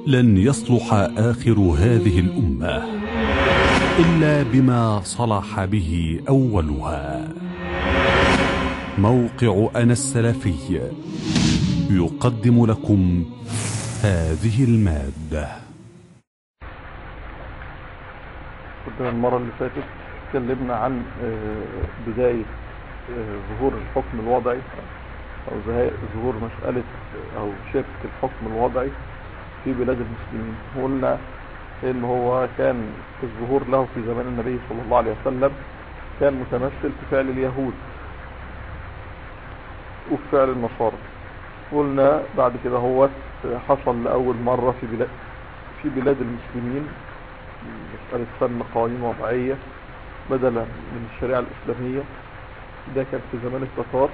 لن يصلح آخر هذه الأمة إلا بما صلح به أولها موقع أنا السلفي يقدم لكم هذه المادة كنا المرة اللي فاتت اتكلمنا عن آه، بداية آه، ظهور الحكم الوضعي أو زها- ظهور مسألة أو شرك الحكم الوضعي في بلاد المسلمين قلنا إن هو كان الظهور له في زمان النبي صلى الله عليه وسلم كان متمثل في فعل اليهود وفي فعل النصارى قلنا بعد كده هو حصل لأول مرة في بلاد في بلاد المسلمين مسألة فن قوانين وضعية بدلا من الشريعة الإسلامية ده كان في زمان التتار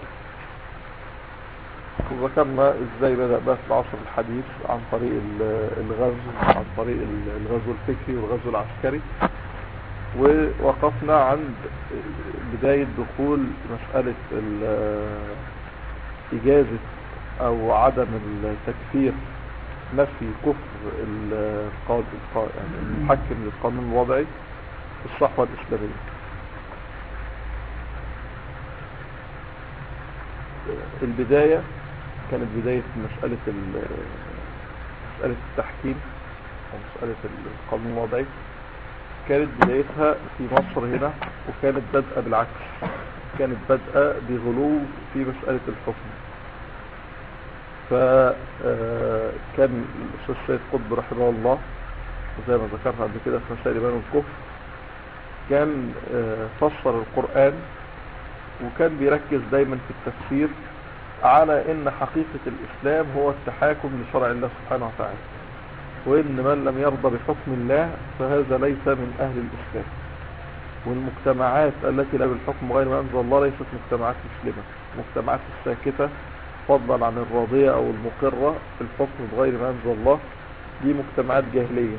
وذكرنا ازاي بدأ بقى في العصر الحديث عن طريق ال- الغزو عن طريق ال- الغزو الفكري والغزو العسكري ووقفنا عند بداية دخول مسألة ال- إجازة أو عدم التكفير نفي كفر ال- القا- القا- يعني المحكم للقانون الوضعي في الصحوة الإسلامية البداية كانت بداية مسألة ال- مسألة التحكيم أو مسألة القانون الوضعي كانت بدايتها في مصر هنا وكانت بادئة بالعكس كانت بادئة بغلو في مسألة الحكم فكان الأستاذ سيد قطب رحمه الله وزي ما ذكرنا قبل كده في مسائل إيمان الكفر كان آه، فسر القرآن وكان بيركز دايما في التفسير على ان حقيقة الاسلام هو التحاكم لشرع الله سبحانه وتعالى وان من لم يرضى بحكم الله فهذا ليس من اهل الاسلام والمجتمعات التي لا بالحكم غير ما انزل الله ليست مجتمعات مسلمة مجتمعات الساكتة فضلا عن الراضية او المقرة في الحكم بغير ما انزل الله دي مجتمعات جاهلية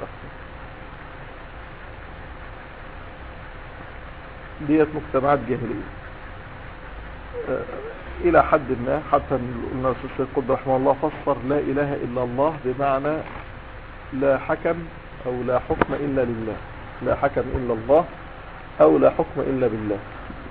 ديت مجتمعات جاهلية آه، الى حد ما حتى قلنا الاستاذ سيد قطب رحمه الله فسر لا اله الا الله بمعنى لا حكم او لا حكم الا لله لا حكم الا الله او لا حكم الا بالله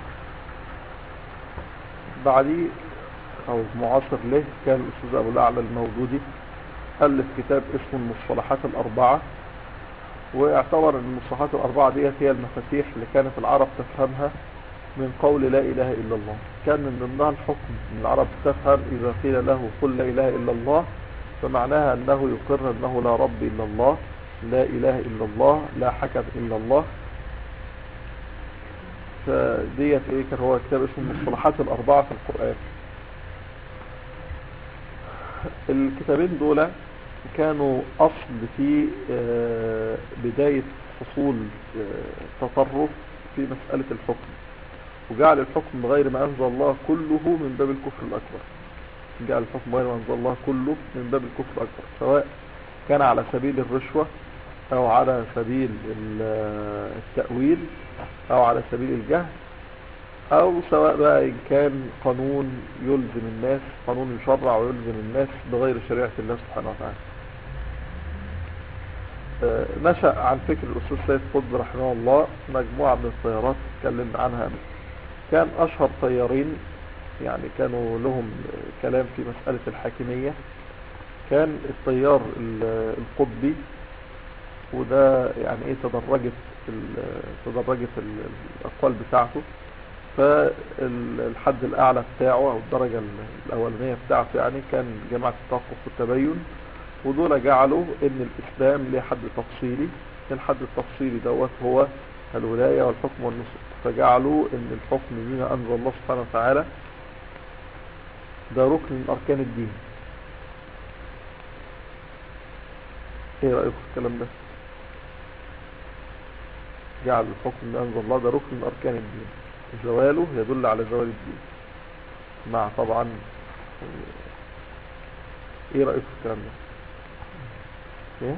بعديه او معاصر له كان الاستاذ ابو الاعلى الموجودي الف كتاب اسمه المصطلحات الاربعه واعتبر ان المصطلحات الاربعه ديت هي المفاتيح اللي كانت العرب تفهمها من قول لا إله إلا الله كان من ضمنها الحكم من العرب تفهم إذا قيل له قل لا إله إلا الله فمعناها أنه يقر أنه لا رب إلا الله لا إله إلا الله لا حكم إلا الله فديت إيه كان هو كتاب اسمه المصطلحات الأربعة في القرآن الكتابين دول كانوا أصل في آه، بداية حصول آه، تطرف في مسألة الحكم وجعل الحكم بغير ما أنزل الله كله من باب الكفر الأكبر جعل الحكم بغير ما أنزل الله كله من باب الكفر الأكبر سواء كان على سبيل الرشوة أو على سبيل ال- التأويل أو على سبيل الجهل أو سواء بقى إن كان قانون يلزم الناس قانون يشرع ويلزم الناس بغير شريعة الله سبحانه وتعالى آه، نشأ عن فكر الأستاذ سيد قطب رحمه الله مجموعة من الطيارات اتكلمنا عنها قبل كان أشهر طيارين يعني كانوا لهم كلام في مسألة الحاكمية كان الطيار ال- القطبي وده يعني ايه تدرجت ال- تدرجت ال- الأقوال بتاعته فالحد الأعلى بتاعه أو الدرجة الأولانية بتاعته يعني كان جماعة التوقف والتبين ودول جعلوا ان الإسلام ليه حد تفصيلي الحد التفصيلي دوت هو الولاية والحكم والنصر فجعلوا ان الحكم بما انزل الله سبحانه وتعالى ده ركن من اركان الدين ايه رأيك في الكلام ده جعل الحكم بما انزل الله ده ركن من اركان الدين زواله يدل على زوال الدين مع طبعا ايه رأيك في الكلام ده ايه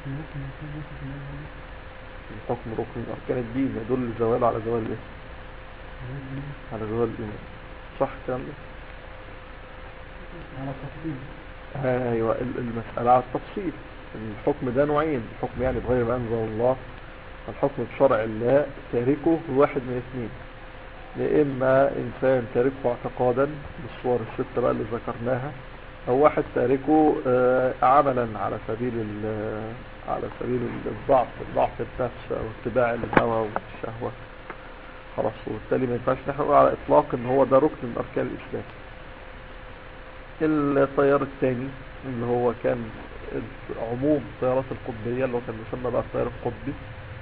الحكم ركن من اركان الدين يدل زواله على زوال الايه على زوال الايمان صح الكلام ده على تفصيل ايوه ال- المسألة على التفصيل الحكم ده نوعين الحكم يعني بغير ما أنزل الله الحكم بشرع الله تاركه واحد من اثنين يا إما إنسان تاركه اعتقادا بالصور الستة بقى اللي ذكرناها أو واحد تاركه آه، عملا على سبيل ال- على سبيل الضعف ضعف النفس أو اتباع الهوى والشهوة خلاص وبالتالي ما ينفعش نحن نقول على إطلاق إن هو ده ركن من أركان الإسلام التيار الثاني اللي هو كان عموم الطيارات القطبية اللي هو كان يسمى بقى التيار القطبي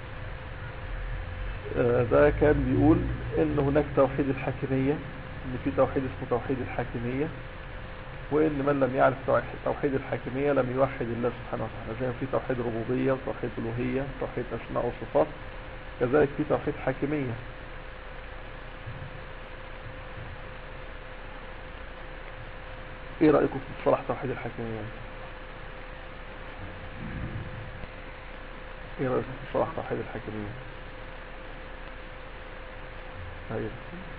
آه، ده كان بيقول ان هناك توحيد الحاكمية ان في توحيد اسمه توحيد الحاكمية وان من لم يعرف توحيد- توحيد الحاكمية لم يوحد الله سبحانه وتعالى زي ما في توحيد ربوبية وتوحيد الوهية وتوحيد اسماء وصفات كذلك في توحيد حاكمية ايه رأيكم في مصطلح توحيد الحاكمية ايه رأيكم في مصطلح توحيد الحاكمية طيب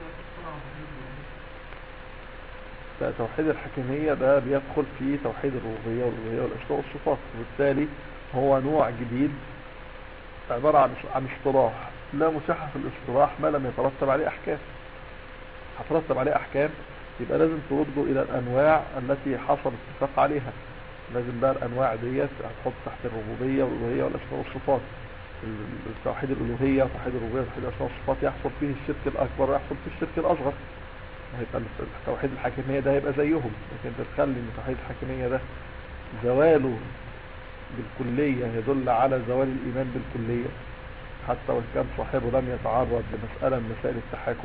لا توحيد الحاكمية ده بيدخل في توحيد الربوبية والألوهية والأسماء والصفات وبالتالي هو نوع جديد عبارة عن عن اصطلاح لا مساحة في الاصطلاح ما لم يترتب عليه أحكام هترتب عليه أحكام يبقى لازم ترده إلى الأنواع التي حصل اتفاق عليها لازم بقى الأنواع ديت هتحط تحت الربوبية والألوهية والأسماء والصفات ال- توحيد الألوهية وتوحيد الربوبية وتوحيد الأسماء والصفات يحصل فيه الشرك الأكبر ويحصل فيه الشرك الأصغر هيبقى توحيد الحاكمية ده هيبقى زيهم لكن انت تخلي ان توحيد الحاكمية ده زواله بالكلية يدل على زوال الإيمان بالكلية حتى وإن كان صاحبه لم يتعرض لمسألة من مسائل التحاكم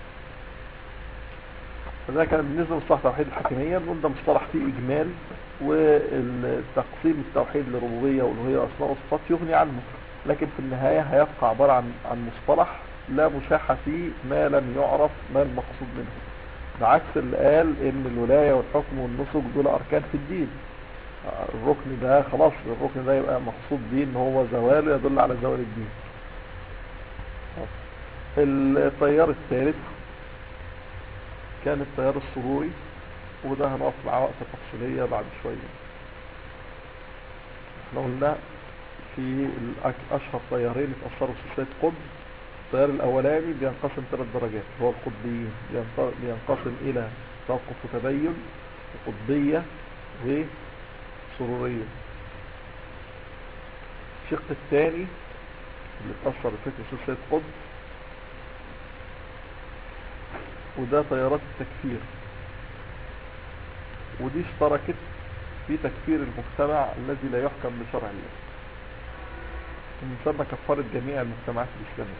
فده كان بالنسبة لمصطلح توحيد الحاكمية بنقول ده مصطلح فيه إجمال والتقسيم التوحيد لربوبية وألوهية وأسماء وصفات يغني عنه لكن في النهاية هيبقى عبارة عن عن مصطلح لا مشاحة فيه ما لم يعرف ما المقصود منه بعكس اللي قال ان الولاية والحكم والنسك دول اركان في الدين الركن ده خلاص الركن ده يبقى مقصود بيه ان هو زواله يدل على زوال الدين التيار الثالث كان التيار السروري وده هنقف مع وقت تفصيلية بعد شوية احنا قلنا في الأك- اشهر طيارين اتأثروا بسلسلة قطب التيار الاولاني بينقسم ثلاث درجات هو القطبيين بينط- بينقسم الى توقف وتبين وقطبية وسرورية الشق الثاني اللي اتأثر بفكر سلسلة قطب وده تيارات التكفير ودي اشتركت في تكفير المجتمع الذي لا يحكم بشرع الله المسمى كفرت جميع المجتمعات الإسلامية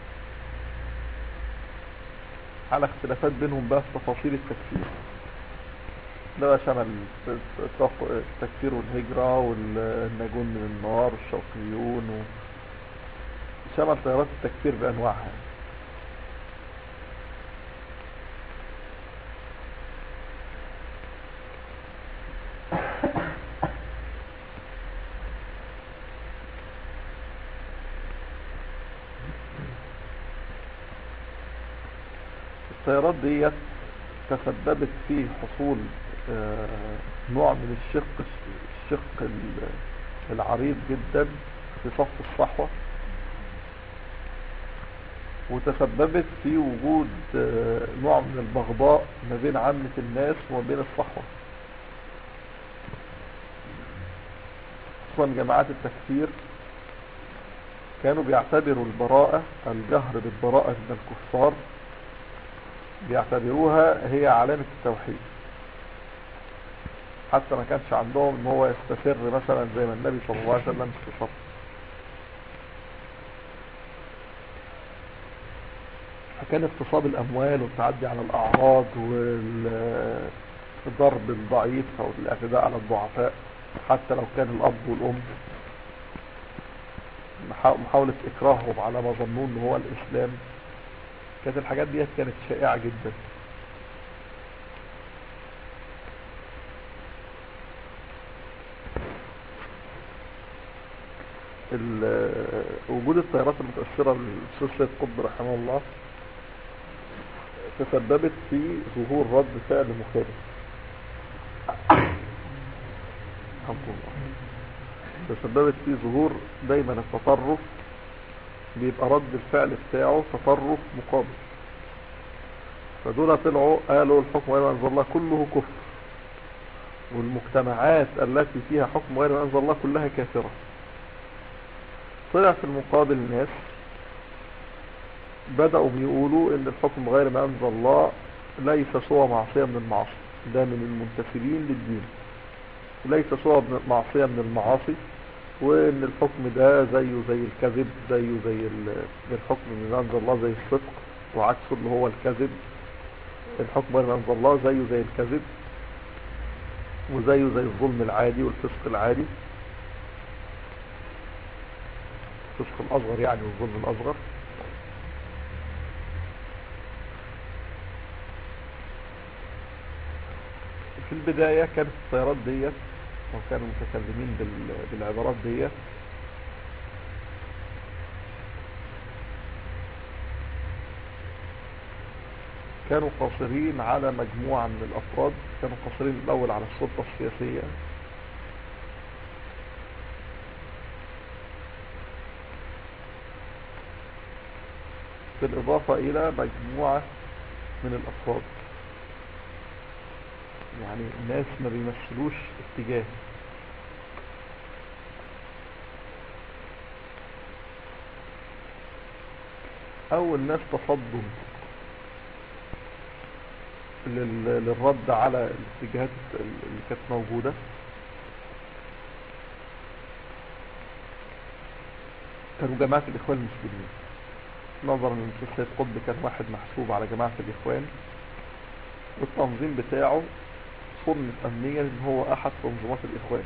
على اختلافات بينهم بقى في تفاصيل التكفير ده بقى شمل التكفير والهجرة والنجون من النار والشوقيون و... شمل تيارات التكفير بأنواعها التيارات ديت تسببت في حصول آه، نوع من الشق الشق ال- العريض جدا في صف الصحوة وتسببت في وجود آه، نوع من البغضاء ما بين عامة الناس وما بين الصحوة خصوصا جماعات التكفير كانوا بيعتبروا البراءة الجهر بالبراءة من الكفار بيعتبروها هي علامة التوحيد حتى ما كانش عندهم ان هو يستسر مثلا زي ما النبي صلى الله عليه وسلم استسر فكان اغتصاب الاموال والتعدي على الاعراض والضرب الضعيف او الاعتداء على الضعفاء حتى لو كان الاب والام محا- محاولة اكراههم على ما ظنوه ان هو الاسلام كانت الحاجات دي كانت شائعة جدا ال- وجود التيارات المتأثرة لسلسلة قطب رحمه الله تسببت في ظهور رد فعل مخالف الحمد لله تسببت في ظهور دايما التطرف بيبقى رد الفعل بتاعه تطرف مقابل فدول طلعوا قالوا الحكم غير ما انزل الله كله كفر والمجتمعات التي فيها حكم غير ما انزل الله كلها كافرة طلع في المقابل ناس بدأوا يقولوا ان الحكم غير ما انزل الله ليس سوى معصية من المعاصي ده من المنتسبين للدين ليس سوى معصية من المعاصي وان الحكم ده زيه زي الكذب زيه زي الحكم من انزل الله زي الصدق وعكسه اللي هو الكذب الحكم غير ما انزل الله زيه زي الكذب وزيه زي الظلم العادي والفسق العادي الفسق الاصغر يعني والظلم الاصغر في البداية كانت الطيارات ديت وكانوا متكلمين بالعبارات ديت كانوا قاصرين على مجموعة من الأفراد كانوا قاصرين الأول على السلطة السياسية بالإضافة إلى مجموعة من الأفراد يعني الناس ما بيمثلوش اتجاه أول ناس تصدوا للرد على الاتجاهات اللي كانت موجودة كانوا جماعة الإخوان المسلمين نظرا ان السيد قطب كان واحد محسوب على جماعة الإخوان والتنظيم بتاعه صنف أمنيا ان هو أحد تنظيمات الإخوان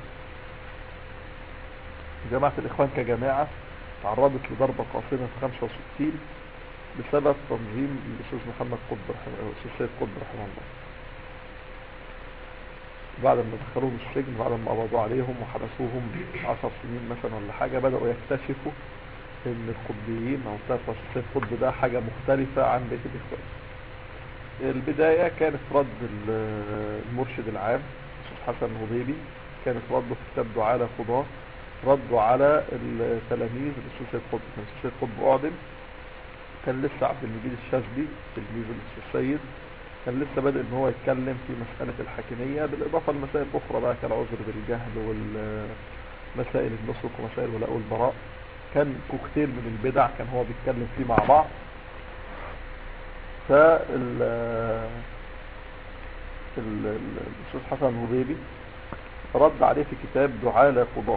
جماعة الإخوان كجماعة تعرضت لضربة قاصمة في 65 بسبب تنظيم الأستاذ محمد قطب رحمه الله الأستاذ سيد قطب رحمه الله بعد ما دخلوهم السجن بعد ما قبضوا عليهم وحبسوهم عشر سنين مثلا ولا حاجة بدأوا يكتشفوا ان القطبيين او طائفة السيد قطب ده حاجة مختلفة عن بقية الإخوان البداية كانت رد المرشد العام الأستاذ حسن الهضيبي كانت رده في كتاب دعاء قضاة ردوا على التلاميذ الأستاذ سيد قطب كان الأستاذ سيد قطب أعدم كان لسه عبد المجيد الشاذلي تلميذ السيد كان لسه بادئ ان هو يتكلم في مسألة الحاكمية بالاضافة لمسائل اخرى بقى كالعذر بالجهل والمسائل النسك ومسائل الولاء والبراء كان كوكتيل من البدع كان هو بيتكلم فيه مع بعض فال الاستاذ حسن الهضيبي رد عليه في كتاب دعاء لا قضاء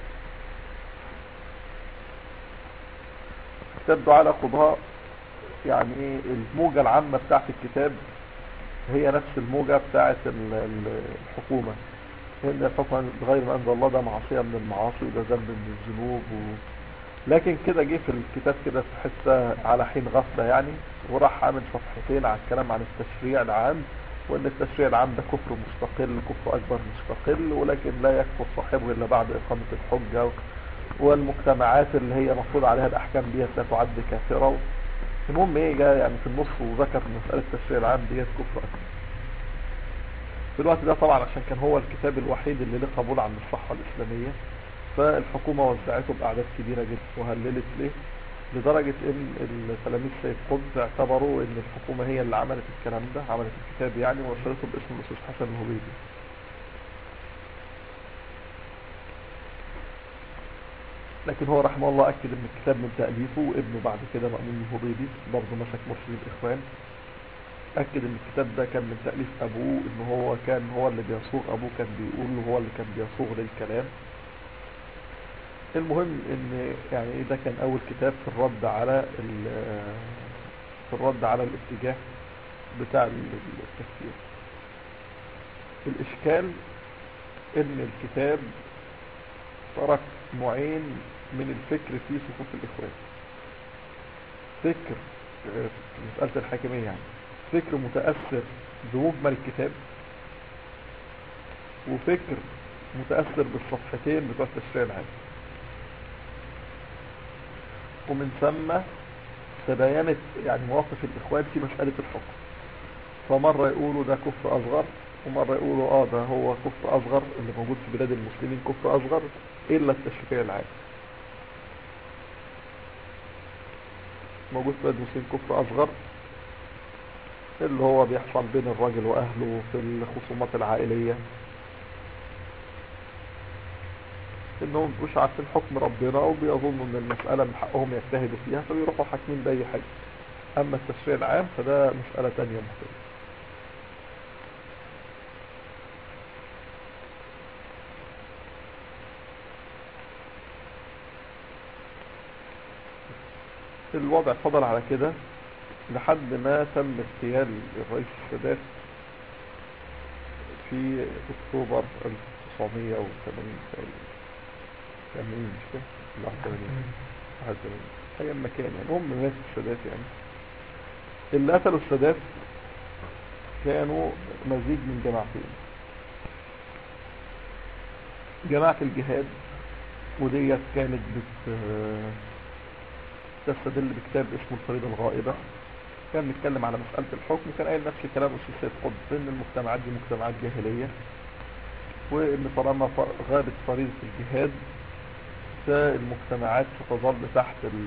كتاب دعاء لا قضاء يعني ايه الموجة العامة بتاعت الكتاب هي نفس الموجة بتاعت الحكومة ان الحكم بغير ما انزل الله ده معصية من المعاصي وده ذنب من الذنوب و... لكن كده جه في الكتاب كده في حتة على حين غفلة يعني وراح عامل صفحتين على الكلام عن التشريع العام وان التشريع العام ده كفر مستقل كفر اكبر مستقل ولكن لا يكفر صاحبه الا بعد اقامة الحجة والمجتمعات اللي هي مفروض عليها الاحكام ديت لا تعد كافرة المهم ايه جاء يعني في النص وذكر مسألة التشريع العام ديت كفر اكبر في الوقت ده طبعا عشان كان هو الكتاب الوحيد اللي له قبول عند الصحة الاسلامية فالحكومة وزعته باعداد كبيرة جدا وهللت ليه لدرجة ان تلاميذ سيد قطب اعتبروا ان الحكومة هي اللي عملت الكلام ده عملت الكتاب يعني ونشرته باسم الاستاذ حسن الهبيدي لكن هو رحمه الله أكد ان الكتاب من تأليفه وابنه بعد كده مأمون الهضيبي برضه مسك مرشد الإخوان أكد ان الكتاب ده كان من تأليف أبوه ان هو كان هو اللي بيصوغ أبوه كان بيقول وهو اللي كان بيصوغ للكلام المهم ان يعني ده كان أول كتاب في الرد على في الرد على الاتجاه بتاع التفكير الإشكال ان الكتاب ترك نوعين من الفكر في صفوف الإخوان فكر مسألة الحاكمية يعني فكر متأثر بمجمل الكتاب وفكر متأثر بالصفحتين بتوع التشريع العام ومن ثم تباينت يعني مواقف الإخوان في مسألة الحكم فمرة يقولوا ده كفر أصغر ومرة يقولوا اه ده هو كفر اصغر اللي موجود في بلاد المسلمين كفر اصغر الا التشريع العام موجود في بلاد المسلمين كفر اصغر اللي هو بيحصل بين الراجل واهله في الخصومات العائلية انهم مش عارفين حكم ربنا وبيظنوا ان المسألة من حقهم يجتهدوا فيها فبيروحوا حاكمين بأي حاجة اما التشريع العام فده مسألة تانية مختلفة الوضع فضل على كده لحد ما تم اغتيال الرئيس السادات في اكتوبر 1980 تقريبا 80 مش كده 81 81 ايام ما كان يعني هم ناس السادات يعني اللي قتلوا السادات كانوا مزيج من جماعتين جماعة الجهاد وديت كانت بت تستدل بكتاب اسمه الفريضة الغائبة كان بيتكلم على مسألة الحكم كان قايل نفس الكلام أستاذ سيد قطب إن المجتمعات دي مجتمعات جاهلية وإن طالما غابت فريضة الجهاد فالمجتمعات ستظل تحت ال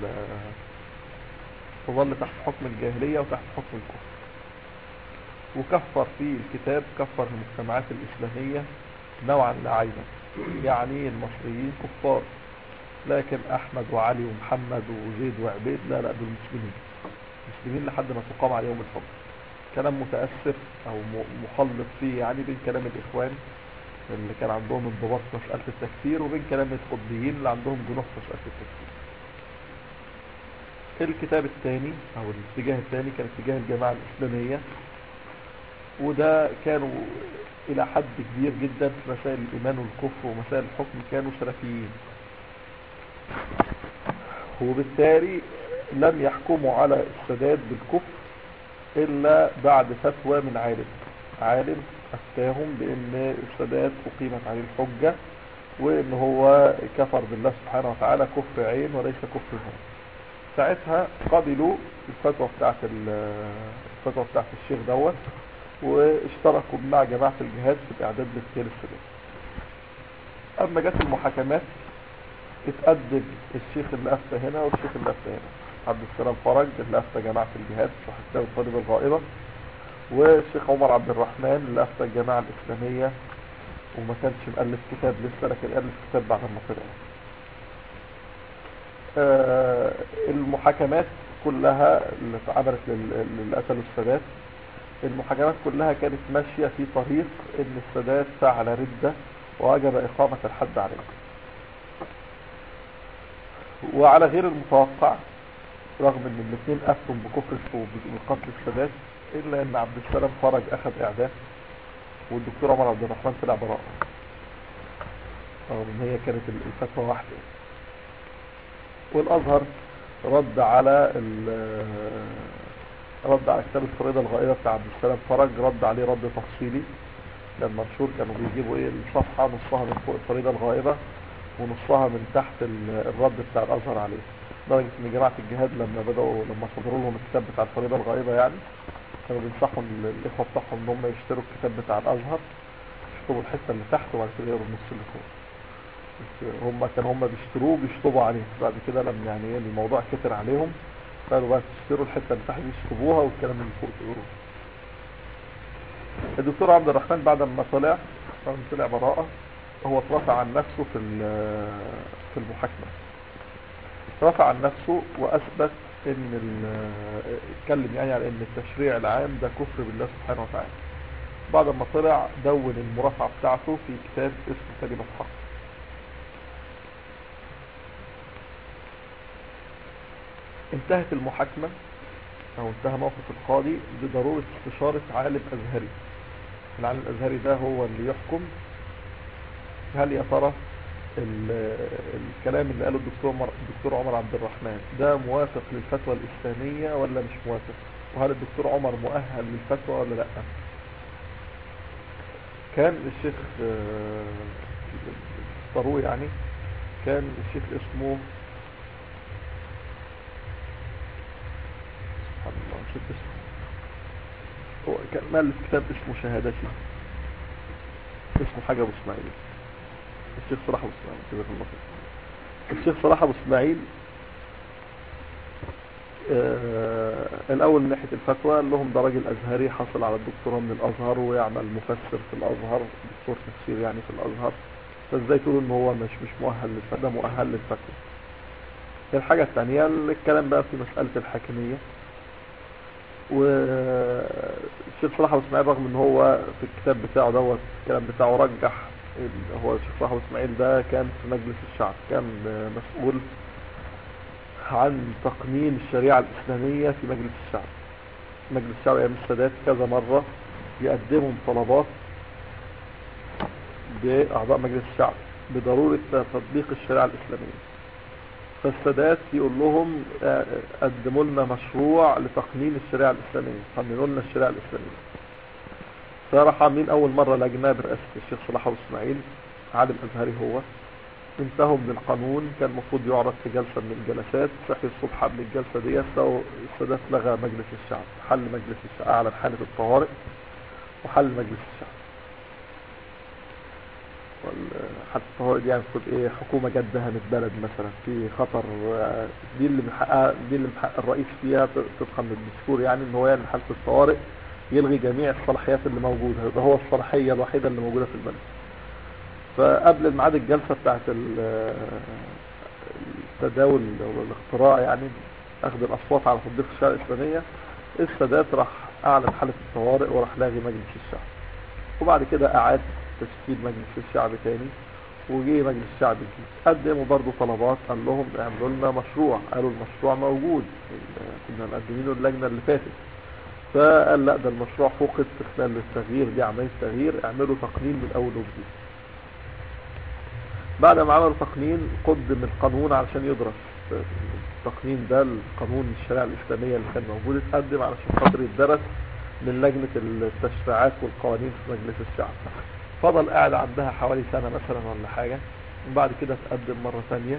تظل تحت حكم الجاهلية وتحت حكم الكفر وكفر في الكتاب كفر المجتمعات الإسلامية نوعا لا عينا يعني المصريين كفار لكن أحمد وعلي ومحمد وزيد وعبيد لا لا دول مسلمين مسلمين لحد ما تقام عليهم الحكم كلام متأسف أو مخلط فيه يعني بين كلام الإخوان اللي كان عندهم انضباط في مسألة التكفير وبين كلام القطبيين اللي عندهم جنوح في مسألة التكفير الكتاب الثاني او الاتجاه الثاني كان اتجاه الجماعة الاسلامية وده كانوا الى حد كبير جدا في مسائل الايمان والكفر ومسائل الحكم كانوا سلفيين وبالتالي لم يحكموا على السداد بالكفر الا بعد فتوى من عالم عالم افتاهم بان السادات اقيمت عليه الحجة وان هو كفر بالله سبحانه وتعالى كفر عين وليس كفر هون ساعتها قبلوا الفتوى بتاعت الفتوى بتاعت الشيخ دوت واشتركوا مع جماعة الجهاد في الاعداد لاغتيال السادات اما جت المحاكمات اتقدم الشيخ اللي افتى هنا والشيخ اللي افتى هنا عبد السلام فرج اللي افتى جماعة الجهاد في حساب الطالب الغائبة والشيخ عمر عبد الرحمن اللي افتى الجماعة الاسلامية وما كانش مؤلف كتاب لسه لكن ألف كتاب بعد ما طلع آه المحاكمات كلها اللي اتعملت للي قتلوا السادات المحاكمات كلها كانت ماشية في طريق ان السادات فعل ردة ووجب اقامة الحد عليه وعلى غير المتوقع رغم ان الاثنين افتوا بكفر بقتل السادات الا ان عبد السلام فرج اخذ اعدام والدكتور عمر عبد الرحمن طلع براءة رغم ان هي كانت الفتوى واحدة والازهر رد على رد على كتاب الفريضة الغائبة بتاع عبد السلام فرج رد عليه رد تفصيلي لما منشور كانوا بيجيبوا ايه الصفحة نصها من فوق الفريضة الغائبة ونصها من تحت الرد بتاع الازهر عليه لدرجة ان جماعة الجهاد لما بدأوا لما صدروا لهم الكتاب بتاع الفريضة الغائبة يعني كانوا بينصحوا الاخوة بتاعهم ان هم يشتروا الكتاب بتاع الازهر يشطبوا الحتة اللي تحت وبعد كده يقروا النص اللي فوق هم كانوا هم بيشتروه بيشطبوا عليه بعد كده لما يعني ايه الموضوع كتر عليهم قالوا بقى تشتروا الحتة اللي تحت يشطبوها والكلام اللي فوق تقروه الدكتور عبد الرحمن بعد ما طلع طلع براءة هو اترفع عن نفسه في في المحاكمة رفع عن نفسه واثبت ان اتكلم يعني على ان التشريع العام ده كفر بالله سبحانه وتعالى بعد ما طلع دون المرافعة بتاعته في كتاب اسمه كلمة حق انتهت المحاكمة او انتهى موقف القاضي بضرورة استشارة عالم ازهري العالم الازهري ده هو اللي يحكم هل يا ترى الكلام اللي قاله الدكتور عمر الدكتور عمر عبد الرحمن ده موافق للفتوى الإسلامية ولا مش موافق وهل الدكتور عمر مؤهل للفتوى ولا لا كان الشيخ طروي يعني كان الشيخ اسمه سبحان الله نسيت اسمه هو كان مالف كتاب اسمه شهادتي اسمه حاجة ابو اسماعيل الشيخ صلاح ابو اسماعيل كده في المصر الشيخ صلاح ابو اسماعيل آه الاول من ناحية الفتوى قال لهم ده راجل ازهري حصل على الدكتوراه من الازهر ويعمل مفسر في الازهر دكتور تفسير يعني في الازهر فازاي تقولوا ان هو مش مش مؤهل للفتوى مؤهل للفتوى الحاجة الثانية الكلام بقى في مسألة الحاكمية والشيخ صلاح ابو اسماعيل رغم ان هو في الكتاب بتاعه دوت الكلام بتاعه رجح ال- هو الشيخ صلاح ابو اسماعيل ده كان في مجلس الشعب كان مسؤول عن تقنين الشريعة الإسلامية في مجلس الشعب مجلس الشعب أيام السادات كذا مرة يقدموا طلبات بأعضاء مجلس الشعب بضرورة تطبيق الشريعة الإسلامية فالسادات يقول لهم آه، قدموا لنا مشروع لتقنين الشريعة الإسلامية قننوا لنا الشريعة الإسلامية فراح عاملين أول مرة لجنة برئاسة الشيخ صلاح أبو إسماعيل عالم أزهري هو انتهوا من القانون كان المفروض يعرض في جلسة من الجلسات صحي الصبح قبل الجلسة دي لو السادات لغى مجلس الشعب حل مجلس الشعب أعلن حالة الطوارئ وحل مجلس الشعب حتى الطوارئ دي يعني المفروض ايه حكومة جت دهنت بلد مثلا في خطر آه، دي اللي محقق دي اللي محقق الرئيس فيها طبقا للدستور يعني ان هو يعمل حالة الطوارئ يلغي جميع الصلاحيات اللي موجودة ده هو الصلاحية الوحيدة اللي موجودة في البلد فقبل الميعاد الجلسة بتاعت ال- التداول او الاختراع يعني اخذ الاصوات على تطبيق الشريعة الاسلامية السادات راح اعلن حالة الطوارئ وراح لاغي مجلس الشعب وبعد كده اعاد تشكيل مجلس الشعب تاني وجي مجلس الشعب جديد قدموا برضو طلبات قال لهم اعملوا لنا مشروع قالوا المشروع موجود كنا مقدمينه اللجنة اللي فاتت فقال لا ده المشروع فقد في خلال التغيير دي عملية تغيير اعملوا تقنين من اول وجديد بعد ما عملوا تقنين قدم القانون علشان يدرس التقنين ده القانون الشريعة الإسلامية اللي كان موجود اتقدم علشان خاطر يدرس من لجنة التشريعات والقوانين في مجلس الشعب فضل قاعد عندها حوالي سنة مثلا ولا حاجة وبعد كده تقدم مرة ثانية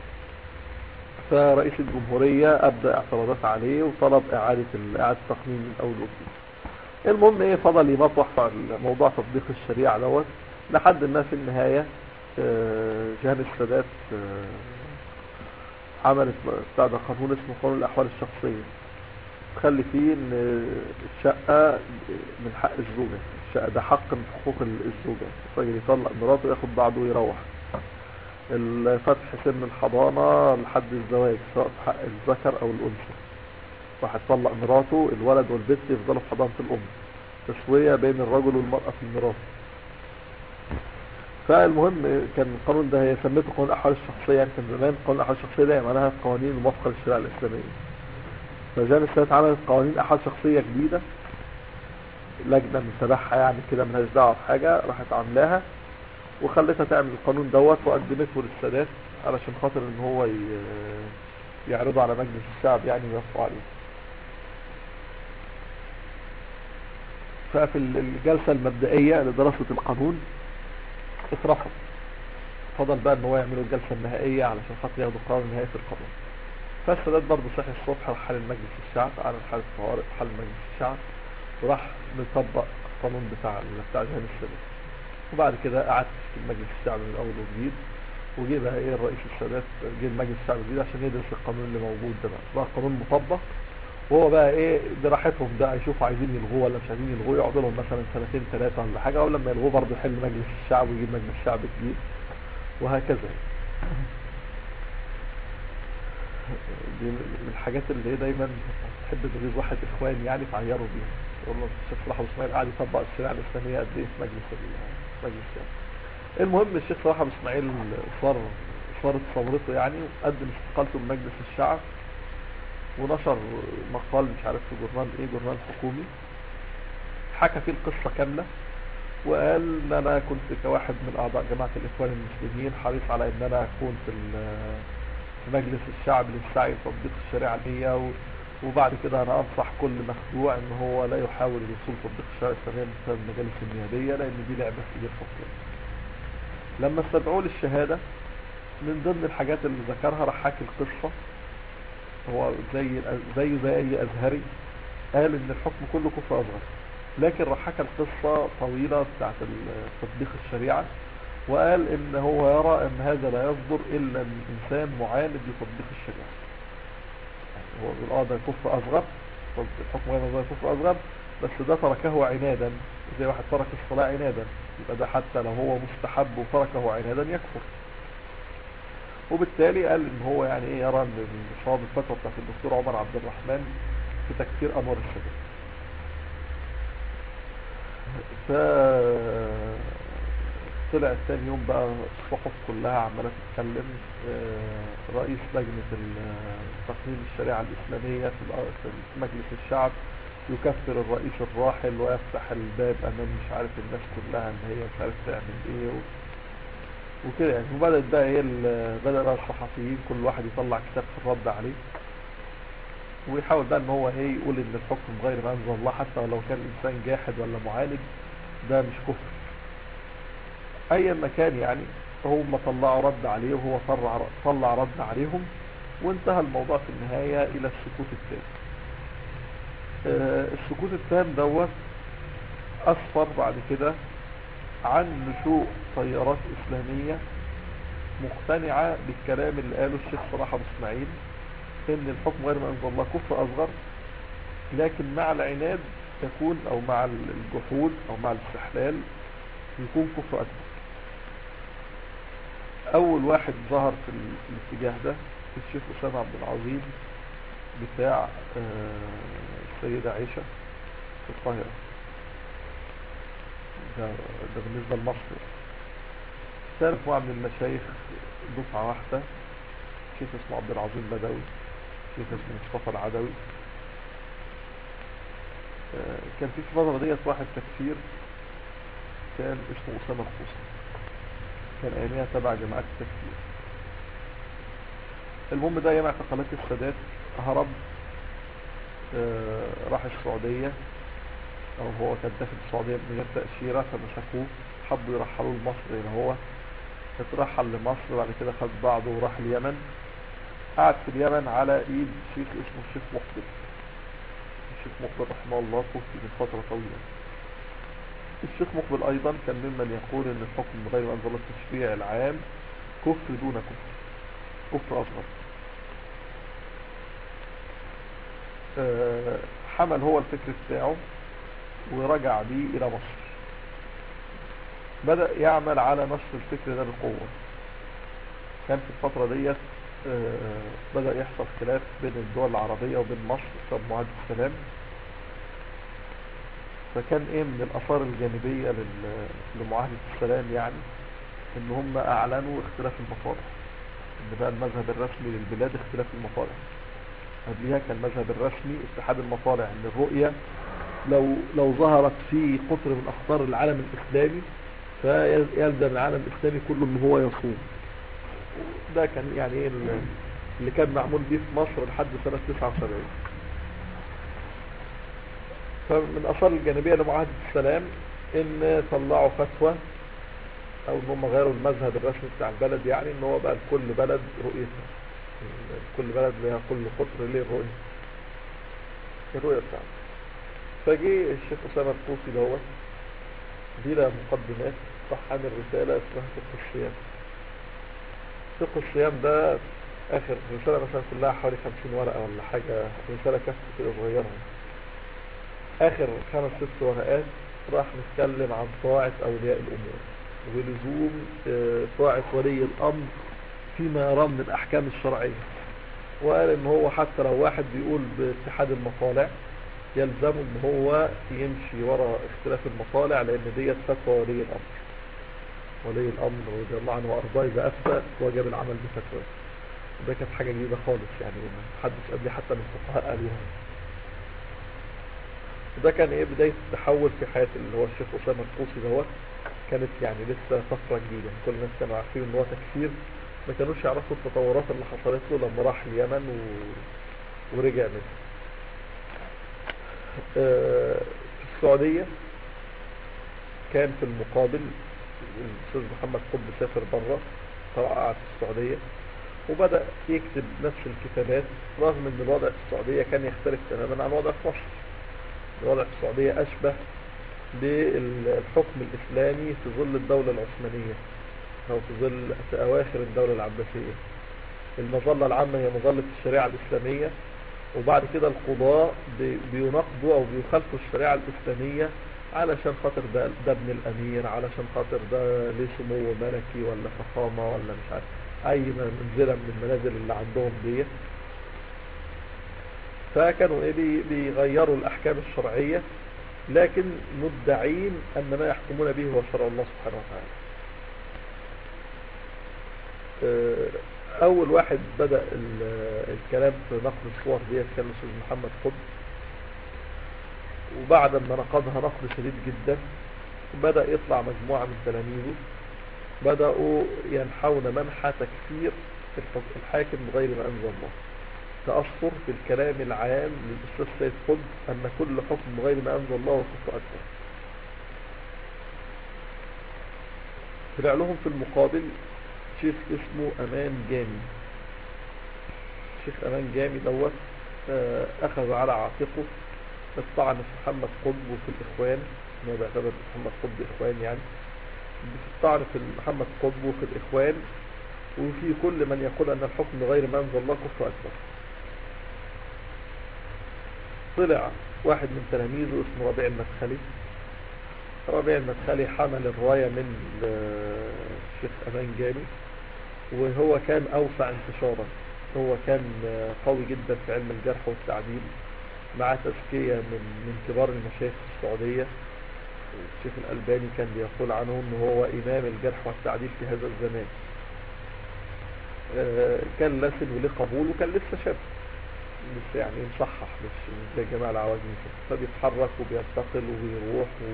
فرئيس الجمهورية أبدأ اعتراضات عليه وطلب إعادة ال- إعادة التقنين من أول وجديد المهم إيه فضل يمطوح في موضوع تطبيق الشريعة دوت لحد ما في النهاية آه، جهان السادات آه، عملت بتاع ده قانون اسمه قانون الأحوال الشخصية تخلي فيه ان الشقة من حق الزوجة الشقة ده حق من حقوق الزوجة الراجل يطلق مراته وياخد بعضه ويروح الفتح سن الحضانة لحد الزواج سواء في حق الذكر او الانثى واحد طلق مراته الولد والبنت يفضلوا في حضانة الام تسوية بين الرجل والمرأة في الميراث فالمهم كان القانون ده هي سميته قانون الاحوال الشخصيه يعني كان زمان قانون الاحوال الشخصيه ده معناها القوانين الموافقه للشريعه الاسلاميه فجامعه السادات عملت قوانين احوال شخصيه جديده لجنه من تبعها يعني كده ملهاش دعوه بحاجه راحت عاملاها وخلتها تعمل القانون دوت وقدمته للسادات علشان خاطر ان هو ي- يعرضه على مجلس الشعب يعني ويوافقوا عليه ففي الجلسه المبدئيه لدراسه القانون اترفض فضل بقى ان هو يعملوا الجلسة النهائية علشان خاطر ياخدوا قرار نهائي في القانون فالسادات برضه صحي الصبح راح حل مجلس الشعب على حالة طوارئ حل مجلس الشعب وراح نطبق القانون بتاع بتاع جهاز السادات وبعد كده قعد في مجلس الشعب من اول وجديد وجه بقى ايه الرئيس السادات جه المجلس الشعب الجديد عشان يدرس القانون اللي موجود ده بقى بقى القانون مطبق وهو بقى ايه براحتهم بقى يشوفوا عايزين يلغوه ولا مش عايزين يلغوه يقعدوا لهم مثلا سنتين ثلاثة ولا حاجة اول لما يلغوه برضه يحل مجلس الشعب ويجيب مجلس الشعب جديد وهكذا دي من الحاجات اللي هي دايما تحب تغيظ واحد اخوان يعني تعيروا بيها يقول له الشيخ صلاح ابو اسماعيل قاعد يطبق الشريعه الاسلاميه قد ايه في مجلس ال- مجلس الشعب المهم الشيخ صلاح ابو اسماعيل صار صارت ثورته يعني وقدم استقالته من مجلس الشعب ونشر مقال مش عارف في جورنال ايه جورنال حكومي حكى فيه القصة كاملة وقال ان انا كنت كواحد من اعضاء جماعة الاخوان المسلمين حريص على ان انا اكون في ال- في مجلس الشعب للسعي لتطبيق الشريعة الدينية و- وبعد كده انا انصح كل مخدوع ان هو لا يحاول الوصول تطبيق الشريعة الاسلامية من خلال المجالس النيابية لان دي لعبة في ايد الحكام لما استدعوه للشهادة من ضمن الحاجات اللي ذكرها راح حكي القصة هو زي زيه زي اي ازهري قال ان الحكم كله كفر اصغر لكن راح حكى القصة طويلة بتاعت ال- تطبيق الشريعة وقال ان هو يرى ان هذا لا يصدر الا من انسان معاند لتطبيق الشريعة يعني هو بيقول اه ده كفر اصغر طب الحكم غير ده كفر اصغر بس ده تركه عنادا زي واحد ترك الصلاة عنادا يبقى ده حتى لو هو مستحب وتركه عنادا يكفر وبالتالي قال ان هو يعني ايه يرى ان صواب الفتوى بتاعت الدكتور عمر عبد الرحمن في تكفير انوار الشباب ف طلع ثاني يوم بقى الصحف كلها عماله تتكلم آه، رئيس لجنه ال- تقييم الشريعه الاسلاميه في الأ- في مجلس الشعب يكفر الرئيس الراحل ويفتح الباب امام مش عارف الناس كلها ان هي مش عارف تعمل ايه و... وكده يعني وبدأت بقى ايه ال- بدأ بقى الصحفيين كل واحد يطلع كتاب في الرد عليه ويحاول بقى ان هو ايه يقول ان الحكم غير ما انزل الله حتى لو كان الانسان جاحد ولا معاند ده مش كفر ايا ما كان يعني هم طلعوا رد عليه وهو طلع طلع رد عليهم وانتهى الموضوع في النهاية الى السكوت التام آه، السكوت التام دوت اسفر بعد كده عن نشوء تيارات اسلامية مقتنعة بالكلام اللي قاله الشيخ صلاح ابو اسماعيل ان الحكم غير ما انزل الله كفر اصغر لكن مع العناد يكون او مع الجحود او مع الاستحلال يكون كفر اكبر اول واحد ظهر في ال- في الاتجاه ده الشيخ اسامه عبد العظيم بتاع آه، السيدة عائشة في القاهرة ده, ده بالنسبة لمصر ثالث مجموعة من المشايخ دفعة واحدة شيخ اسمه عبد العظيم بدوي شيخ اسمه مصطفى العدوي آه، كان في الفترة ديت واحد تكفير كان اسمه أسامة الخوصي كان أيامها تبع جماعات التكفير المهم ده ياما اعتقالات السادات هرب آه، راح السعودية أو هو كان داخل السعودية من غير تأشيرة فمسكوه حبوا يرحلوه لمصر هنا هو اترحل لمصر بعد كده خد بعضه وراح اليمن قعد في اليمن على ايد شيخ اسمه الشيخ مقبل الشيخ مقبل رحمه الله توفي من فترة طويلة الشيخ مقبل ايضا كان ممن يقول ان الحكم غير ما انزل الله التشريع العام كفر دون كفر كفر اصغر آه، حمل هو الفكر بتاعه ورجع بيه الى مصر بدأ يعمل على نشر الفكر ده بقوة كان في الفترة ديت آه، بدأ يحصل خلاف بين الدول العربية وبين مصر بسبب معاهدة السلام فكان ايه من الآثار الجانبية لل- لمعاهدة السلام يعني ان هم اعلنوا اختلاف المصالح ان بقى المذهب الرسمي للبلاد اختلاف المصالح قبلها كان المذهب الرسمي اتحاد المصالح ان الرؤية لو لو ظهرت في قطر من اخطار العالم الاسلامي فيلزم العالم الاسلامي كله ان هو يصوم ده كان يعني ايه ال- اللي كان معمول بيه في مصر لحد سنة 79 فمن الاثار الجانبية لمعاهدة السلام ان طلعوا فتوى او ان هم غيروا المذهب الرسمي بتاع البلد يعني ان هو بقى لكل بلد رؤيتها كل بلد لها كل قطر ليه الرؤية الرؤية بتاعته فجي الشيخ أسامة الطوسي دوت بلا مقدمات راح عامل رسالة اسمها فقه الصيام فقه الصيام ده آخر رسالة مثلا كلها حوالي 50 ورقة ولا حاجة رسالة كف كده صغيرة آخر خمس ست ورقات راح نتكلم عن طاعة أولياء الأمور ولزوم آه، طاعة ولي الأمر فيما يرى من الأحكام الشرعية وقال إن هو حتى لو واحد بيقول باتحاد المصالح يلزمه إن هو يمشي ورا اختلاف المصالح لأن ديت فتوى ولي الأمر ولي الأمر رضي الله عنه وأرضاه إذا أفتى وجب العمل بفتواه وده كانت حاجة جديدة خالص يعني ما حدش قبلي حتى من الفقهاء قالوها وده كان ايه بداية التحول في حياة اللي هو الشيخ أسامة الطوسي دوت كانت يعني لسه طفرة جديدة كل الناس كانوا عارفين ان هو تكفير ما كانوش يعرفوا التطورات اللي حصلت له لما راح اليمن و... ورجع منها آه، في السعودية كان في المقابل الأستاذ محمد قطب سافر بره قعد في السعودية وبدأ يكتب نفس الكتابات رغم ان الوضع في السعودية كان يختلف تماما عن الوضع في مصر الوضع في السعودية أشبه للحكم الإسلامي في ظل الدولة العثمانية أو في ظل في أواخر الدولة العباسية المظلة العامة هي مظلة الشريعة الإسلامية وبعد كده القضاء بي- بيناقضوا أو بيخالفوا الشريعة الإسلامية علشان خاطر ده, ده ابن الأمير علشان خاطر ده ليه سمو ملكي ولا فخامة ولا مش عارف أي منزلة من المنازل اللي عندهم دي فكانوا إيه بي- بيغيروا الأحكام الشرعية لكن مدعين أن ما يحكمون به هو شرع الله سبحانه وتعالى آه، أول واحد بدأ ال- الكلام في نقد الصور ديت كان الأستاذ محمد قطب وبعد ما نقضها نقد شديد جدا بدأ يطلع مجموعة من تلاميذه بدأوا ينحون منحى تكفير الحك- الحاكم بغير ما أنزل الله تأثر في الكلام العام للأستاذ سيد قطب أن كل حكم بغير ما أنزل الله هو كفر أكبر طلع لهم في المقابل شيخ اسمه أمان جامي شيخ أمان جامي دوت آه، أخذ على عاتقه الطعن في محمد قطب وفي الإخوان ما بيعتبر محمد قطب إخوان يعني في الطعن في محمد قطب وفي الإخوان وفي كل من يقول أن الحكم بغير ما أنزل الله كفر أكبر طلع واحد من تلاميذه اسمه ربيع المدخلي ربيع المدخلي حمل الراية من آه، الشيخ أمان جامي وهو كان أوسع انتشارا هو كان آه، قوي جدا في علم الجرح والتعديل مع تزكية من من كبار المشايخ في السعودية الشيخ الألباني كان بيقول عنه أنه هو إمام الجرح والتعديل في هذا الزمان آه، كان لسن وليه قبول وكان لسه شاب لسه يعني مصحح مش مش زي جماعة العواجم كده فبيتحرك وبينتقل وبيروح و...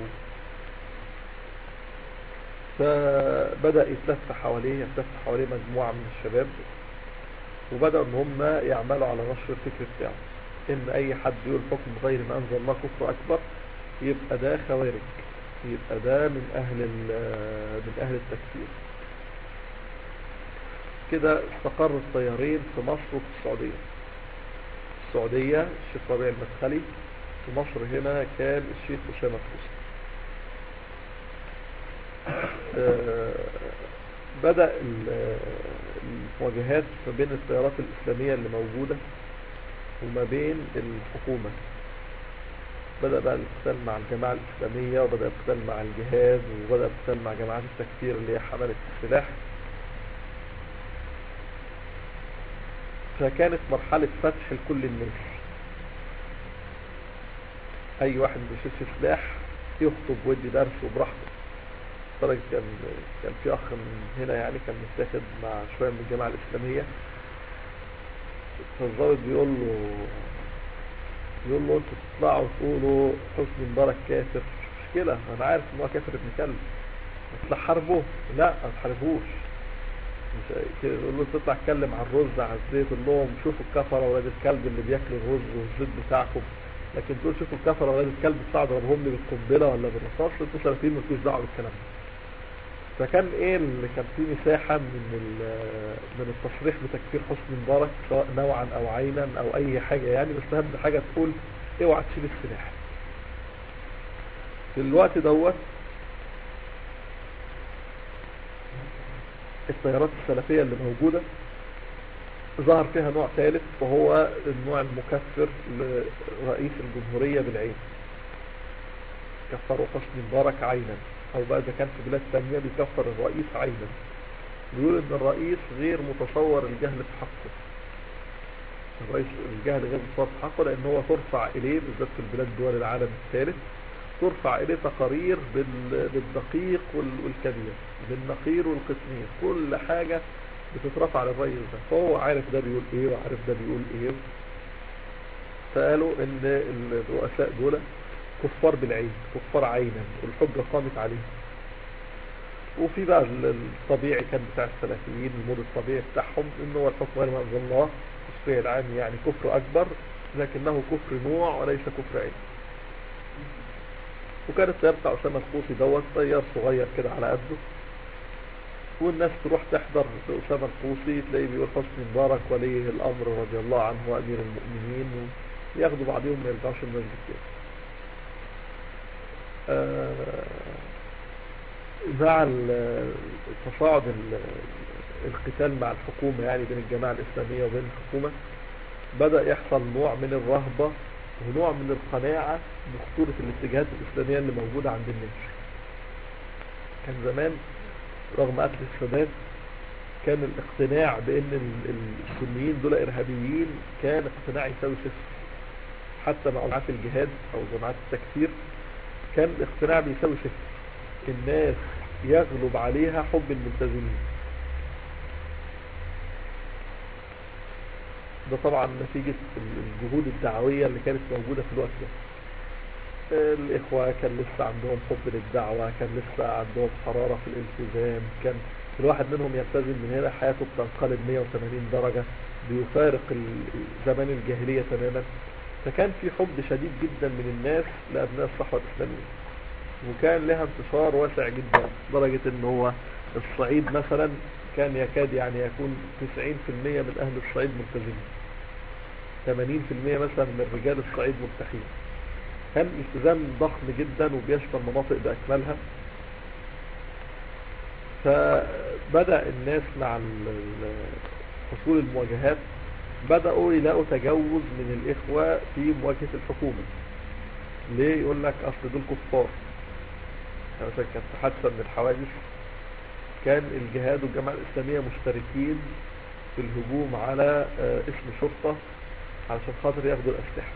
فبدأ يتلف حواليه يتلف حواليه مجموعة من الشباب وبدأوا ان هم يعملوا على نشر الفكر بتاعه ان اي حد يقول حكم غير ما انزل الله كفر اكبر يبقى ده خوارج يبقى ده من اهل ال- من اهل التكفير كده استقر الطيارين في مصر وفي السعودية السعودية الشيخ ربيع المدخلي في مصر هنا كان الشيخ أسامة الحسني آه، بدأ ال- المواجهات ما بين التيارات الإسلامية اللي موجودة وما بين الحكومة بدأ بقى القتال مع الجماعة الإسلامية وبدأ القتال مع الجهاد وبدأ القتال مع جماعات التكفير اللي هي حملت السلاح فكانت مرحلة فتح لكل الناس أي واحد بيشيل سلاح يخطب ويدي درس وبراحته لدرجة كان كان في أخ من هنا يعني كان متاخد مع شوية من الجماعة الإسلامية فالظابط بيقول له بيقول له انتوا تطلعوا تقولوا حسني مبارك كافر مش مشكلة أنا عارف إن هو كافر ابن كلب بس تحاربه لا ما تحاربوش مش كده يقول له تطلع اتكلم عن الرز على الزيت قول لهم شوفوا الكفره ولاد الكلب اللي بياكلوا الرز والزيت بتاعكم لكن تقول شوفوا الكفره ولاد الكلب بتاع اضربهم لي بالقنبله ولا بالرصاص انتوا سلفيين مالكوش دعوه بالكلام ده فكان ايه اللي كان فيه مساحه من ال- من التصريح بتكفير حسني مبارك سواء نوعا او عينا او اي حاجه يعني بس اهم حاجه تقول اوعى تشيل السلاح في الوقت دوت التيارات السلفية اللي موجودة ظهر فيها نوع ثالث وهو النوع المكفر لرئيس الجمهورية بالعين كفروا حسني مبارك عينا او بقى اذا كان في بلاد ثانية بيكفر الرئيس عينا بيقول ان الرئيس غير متصور الجهل في حقه الرئيس الجهل غير متصور في حقه لان هو ترفع اليه بالذات في البلاد دول العالم الثالث ترفع إليه تقارير بال- بالدقيق وال- والكبير بالنقير والقسمير كل حاجة بتترفع للرئيس ده فهو عارف ده بيقول ايه وعارف ده بيقول ايه فقالوا ان الرؤساء دول كفار بالعين كفار عينا والحجة قامت عليه وفي بقى ال- الطبيعي كان بتاع السلفيين المود الطبيعي بتاعهم ان هو الحكم غير ما انزل الله التصفية العام يعني كفر اكبر لكنه كفر نوع وليس كفر عين وكان الطيار بتاع أسامة الخوصي دوت طيار صغير كده على قده والناس تروح تحضر لأسامة الخوصي تلاقيه بيقول حسني مبارك ولي الأمر رضي الله عنه وأمير المؤمنين وياخدوا بعضهم ما يرجعوش المسجد تاني آه، مع ال- تصاعد ال- القتال مع الحكومة يعني بين الجماعة الإسلامية وبين الحكومة بدأ يحصل نوع من الرهبة ونوع من القناعة بخطورة الاتجاهات الإسلامية اللي موجودة عند الناس كان زمان رغم قتل السادات كان الاقتناع بأن ال- ال- السنيين دول إرهابيين كان اقتناع يساوي صفر حتى مع جماعات الجهاد أو جماعات التكفير كان الاقتناع بيساوي صفر الناس يغلب عليها حب الملتزمين ده طبعا نتيجة الجهود الدعوية اللي كانت موجودة في الوقت ده الإخوة كان لسه عندهم حب للدعوة كان لسه عندهم حرارة في الالتزام كان الواحد منهم يلتزم من هنا حياته بتنقلب 180 درجة بيفارق ال- زمان الجاهلية تماما فكان في حب شديد جدا من الناس لأبناء الصحوة الإسلامية وكان لها انتشار واسع جدا لدرجة ان هو الصعيد مثلا كان يكاد يعني يكون 90% من اهل الصعيد ملتزمين 80% مثلا من رجال الصعيد مرتاحين كان التزام ضخم جدا وبيشمل مناطق باكملها فبدأ الناس مع ال- ال- حصول المواجهات بدأوا يلاقوا تجوز من الإخوة في مواجهة الحكومة ليه يقول لك أصل دول كفار يعني مثلا كانت في حادثة من الحوادث كان الجهاد والجماعة الإسلامية مشتركين في الهجوم على آه، اسم شرطة علشان خاطر ياخدوا الأسلحة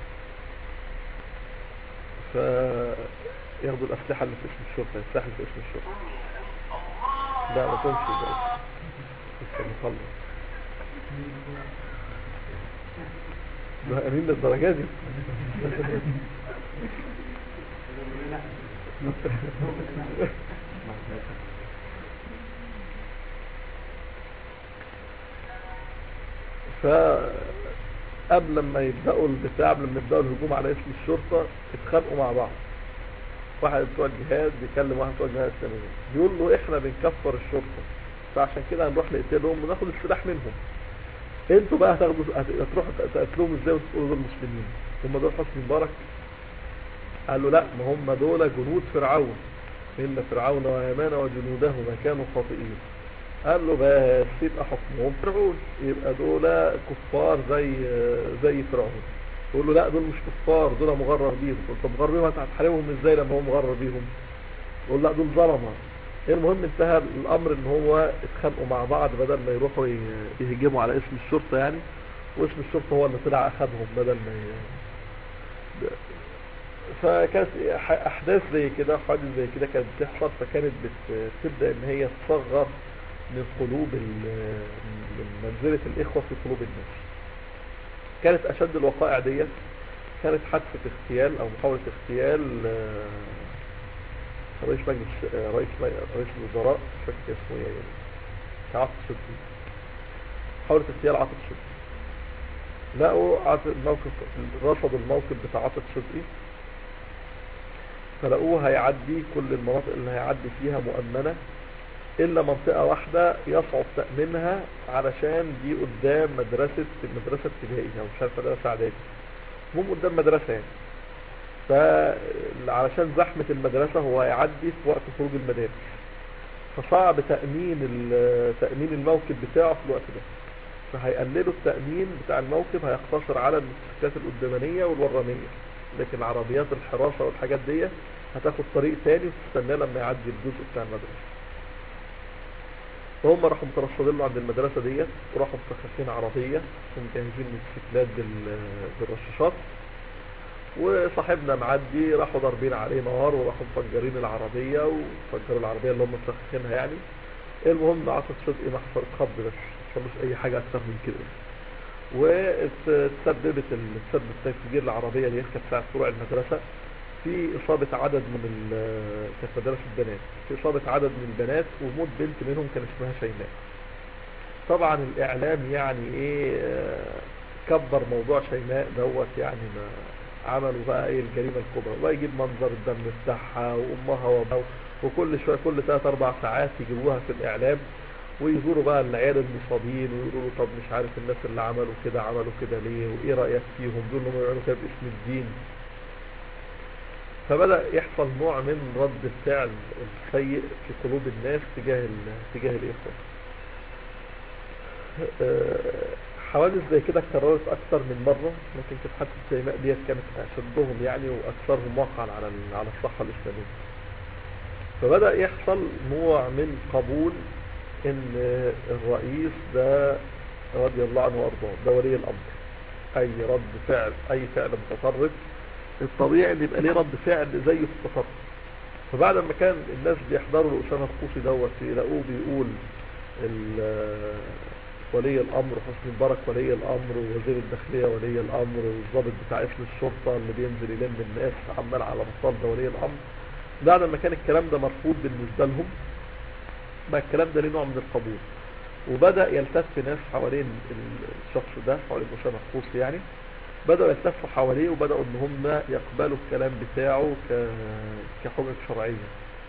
فياخدوا الأسلحة اللي في اسم الشرطة السلاح اللي في اسم الشرطة لا ما تمشي ده لسه مخلص ده أمين للدرجة دي فقبل لما يبدأوا البتاع قبل ما يبدأوا الهجوم على اسم الشرطة اتخانقوا مع بعض واحد بتوع الجهاد بيكلم واحد بتوع الجهاد الإسلامية بيقول له احنا بنكفر الشرطة فعشان كده هنروح نقتلهم وناخد السلاح منهم انتوا بقى هتاخدوا هت- هتروحوا تقتلوهم ازاي وتقولوا دول مسلمين هم دول حسني مبارك قال له لا ما هم دول جنود فرعون إن فرعون وهامان وجنودهما كانوا خاطئين قال له بس يبقى حكمهم فرعون يبقى دول كفار زي زي فرعون يقول له لا دول مش كفار دول مغرر بيهم طب مغرر بيهم هتحاربهم ازاي لما هو مغرر بيهم يقول لا دول ظلمه المهم انتهى الامر ان هو اتخانقوا مع بعض بدل ما يروحوا ي- يهجموا على اسم الشرطه يعني واسم الشرطه هو اللي طلع اخذهم بدل ما ي... فكانت ح- احداث زي كده حوادث زي كده كانت بتحصل فكانت بت- بتبدا ان هي تصغر من قلوب ال- من منزله الاخوه في قلوب الناس كانت اشد الوقائع ديت كانت حادثه اغتيال او محاوله اغتيال آه، رئيس مجلس آه، رئيس رئيس الوزراء مش فاكر كان اسمه ايه كان عاطف صدقي محاوله اغتيال عاطف صدقي لقوا عاطف الموقف رصدوا الموقف بتاع عاطف صدقي فلقوه هيعدي كل المناطق اللي هيعدي فيها مؤمنة إلا منطقة واحدة يصعب تأمينها علشان دي قدام مدرسة مدرسة ابتدائية أو مش عارف مدرسة إعدادي المهم قدام مدرسة يعني فعلشان زحمة المدرسة هو هيعدي في وقت خروج المدارس فصعب تأمين ال- تأمين الموكب بتاعه في الوقت ده فهيقللوا التأمين بتاع الموكب هيقتصر على الموتوسيكلات القدامانية والورانية لكن عربيات الحراسة والحاجات دي هتاخد طريق تاني وتستناه لما يعدي الجزء بتاع المدرسة فهم راحوا مترصدين له عند المدرسة ديت وراحوا مسخفين عربية ومجهزين الموتوسيكلات بال- بالرشاشات وصاحبنا معدي راحوا ضاربين عليه نار وراحوا مفجرين العربية وفجروا العربية اللي هم مسخفينها يعني المهم عاطف صدقي ما حصل اتخض بس ما حصلوش اي حاجة اكتر من كده وتسببت ال- تسبب تفجير العربية اللي هي كانت بتاعت فروع المدرسة في إصابة عدد من ال- كانت مدرسة بنات في إصابة عدد من البنات وموت بنت منهم كان اسمها شيماء طبعا الإعلام يعني إيه آه، كبر موضوع شيماء دوت يعني ما عملوا بقى ايه الجريمة الكبرى ويجيب منظر الدم بتاعها وامها وابوها وكل شوية كل ثلاث اربع ساعات يجيبوها في الاعلام ويزوروا بقى العيال المصابين ويقولوا له طب مش عارف الناس اللي عملوا كده عملوا كده ليه وايه رأيك فيهم دول انهم يعملوا كده باسم الدين فبدأ يحصل نوع من رد الفعل السيء في قلوب الناس تجاه تجاه الإخوة حوادث زي كده اتكررت أكثر من مرة لكن كانت حادثة السيماء ديت كانت أشدهم يعني وأكثرهم وقعا على على الصحة الإسلامية فبدأ يحصل نوع من قبول ان الرئيس ده رضي الله عنه وارضاه ده ولي الامر اي رد فعل اي فعل متطرف الطبيعي ان يبقى ليه رد فعل زيه في التطرف فبعد ما كان الناس بيحضروا لأسامة الطوسي دوت يلاقوه بيقول ولي الامر حسني مبارك ولي الامر ووزير الداخليه ولي الامر والضابط بتاع اسم الشرطه اللي بينزل يلم الناس عمال على بطال ده ولي الامر بعد ما كان الكلام ده مرفوض بالنسبه لهم بقى الكلام ده ليه نوع من القبول وبدأ يلتف ناس حوالين الشخص ده حوالين أسامة الطوسي يعني بدأوا يلتفوا حواليه وبدأوا ان هم يقبلوا الكلام بتاعه كحجج شرعية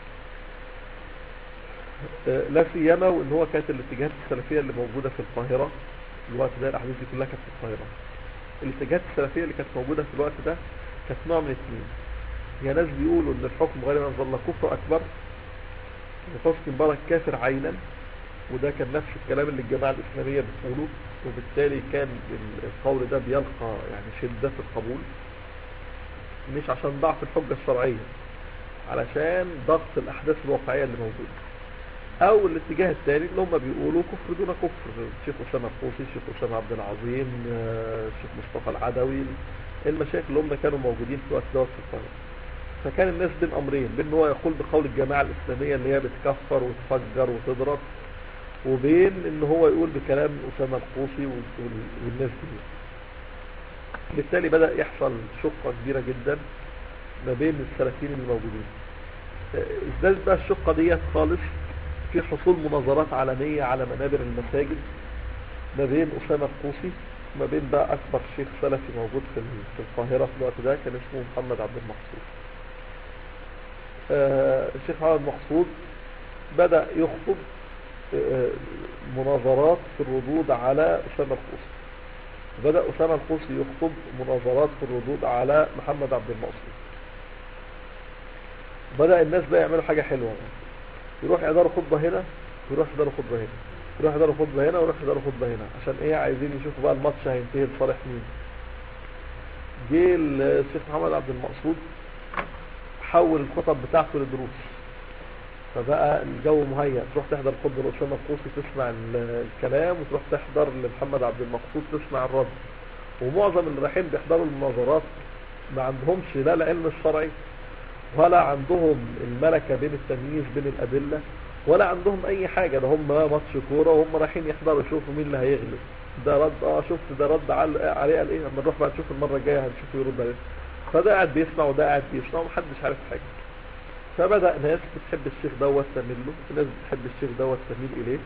لا سيما وان هو كانت الاتجاهات السلفية اللي موجودة في القاهرة في الوقت ده الاحداث دي كلها كانت في القاهرة الاتجاهات السلفية اللي كانت موجودة في الوقت ده كانت نوع من اثنين يا ناس بيقولوا ان الحكم غير ما انزل الله كفر اكبر حسني مبارك كافر عينا وده كان نفس الكلام اللي الجماعة الإسلامية بتقوله وبالتالي كان القول ده بيلقى يعني شدة في القبول مش عشان ضعف الحجة الشرعية علشان ضغط الأحداث الواقعية اللي موجودة أو الاتجاه الثاني اللي هم بيقولوا كفر دون كفر الشيخ أسامة الطوسي الشيخ أسامة عبد العظيم الشيخ مصطفى العدوي المشايخ اللي هم كانوا موجودين في الوقت دوت في القاهرة فكان الناس بين امرين بين ان هو يقول بقول الجماعة الاسلامية اللي هي بتكفر وتفجر وتضرب وبين ان هو يقول بكلام اسامة القوسي والناس دي بالتالي بدأ يحصل شقة كبيرة جدا ما بين السلفيين الموجودين ازدادت بقى الشقة ديت خالص في حصول مناظرات علنية على منابر المساجد ما بين اسامة القوسي ما بين بقى اكبر شيخ سلفي موجود في القاهرة في الوقت ده كان اسمه محمد عبد المقصود الشيخ محمد مقصود بدأ يخطب مناظرات في الردود على أسامة القوسي بدأ أسامة القوسي يخطب مناظرات في الردود على محمد عبد المقصود بدأ الناس بقى يعملوا حاجة حلوة يروح يحضروا خطبة هنا ويروح يحضروا خطبة هنا يروح يحضروا خطبة هنا ويروح يحضروا خطبة هنا عشان ايه عايزين يشوفوا بقى الماتش هينتهي لصالح مين جه الشيخ محمد عبد المقصود حول الخطب بتاعته لدروس فبقى الجو مهيأ تروح تحضر خطبة لأسامة القوسي تسمع الكلام وتروح تحضر لمحمد عبد المقصود تسمع الرد ومعظم اللي رايحين بيحضروا المناظرات ما عندهمش لا العلم الشرعي ولا عندهم الملكة بين التمييز بين الأدلة ولا عندهم أي حاجة ده هم ماتش كورة وهم رايحين يحضروا يشوفوا مين اللي هيغلب ده رد اه شفت ده رد عليه قال ايه لما نروح بقى نشوف المرة الجاية هنشوفه يرد عليه فده قاعد بيسمع وده قاعد بيسمع ومحدش عارف حاجة فبدأ ناس بتحب الشيخ دوت تميل له وناس بتحب الشيخ دوت تميل إليه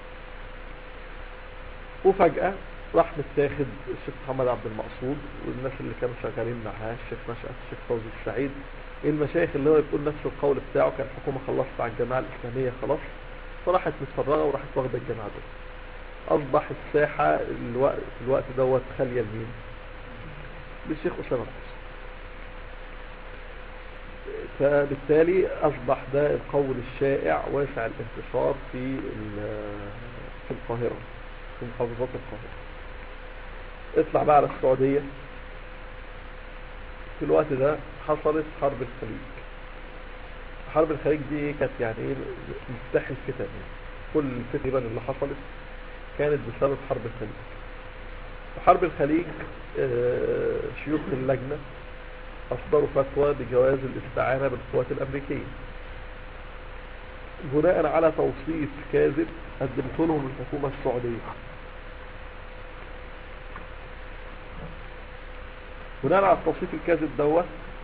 وفجأة راح متاخد الشيخ محمد عبد المقصود والناس اللي كانوا شغالين معاه الشيخ نشأت الشيخ فوزي السعيد المشايخ اللي هو يقول نفس القول بتاعه كان الحكومة خلصت على الجماعة الإسلامية خلاص فراحت متفرغة وراحت واخدة الجماعة دول أصبح الساحة الوقت, الوقت دوت خالية لمين بالشيخ أسامة الحسن فبالتالي أصبح ده القول الشائع واسع الانتشار في في القاهرة في محافظات القاهرة اطلع بقى على السعودية في الوقت ده حصلت حرب الخليج حرب الخليج دي كانت يعني ايه مفتاح الفتن كل الفتن اللي حصلت كانت بسبب حرب الخليج وحرب الخليج شيوخ اللجنة أصدروا فتوى بجواز الاستعانة بالقوات الأمريكية بناء على توصيف كاذب قدمته لهم الحكومة السعودية بناء على التوصيف الكاذب دوت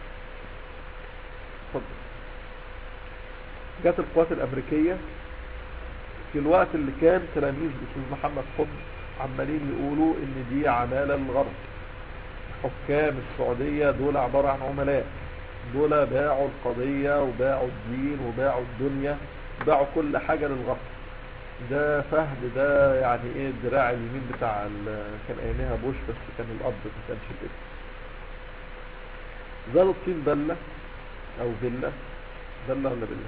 جت القوات الأمريكية في الوقت اللي كان تلاميذ الأستاذ محمد حب عمالين يقولوا إن دي عمالة للغرب حكام السعودية دول عبارة عن عملاء دول باعوا القضية وباعوا الدين وباعوا الدنيا باعوا كل حاجة للغرب ده فهد ده يعني ايه الدراع اليمين بتاع كان ايامها بوش بس كان الاب ما كانش الاسم زال الطين بلة او فيلا فيلا ولا فيلا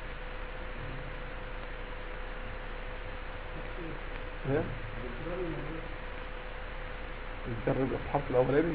ايه نجرب الحرف الاولاني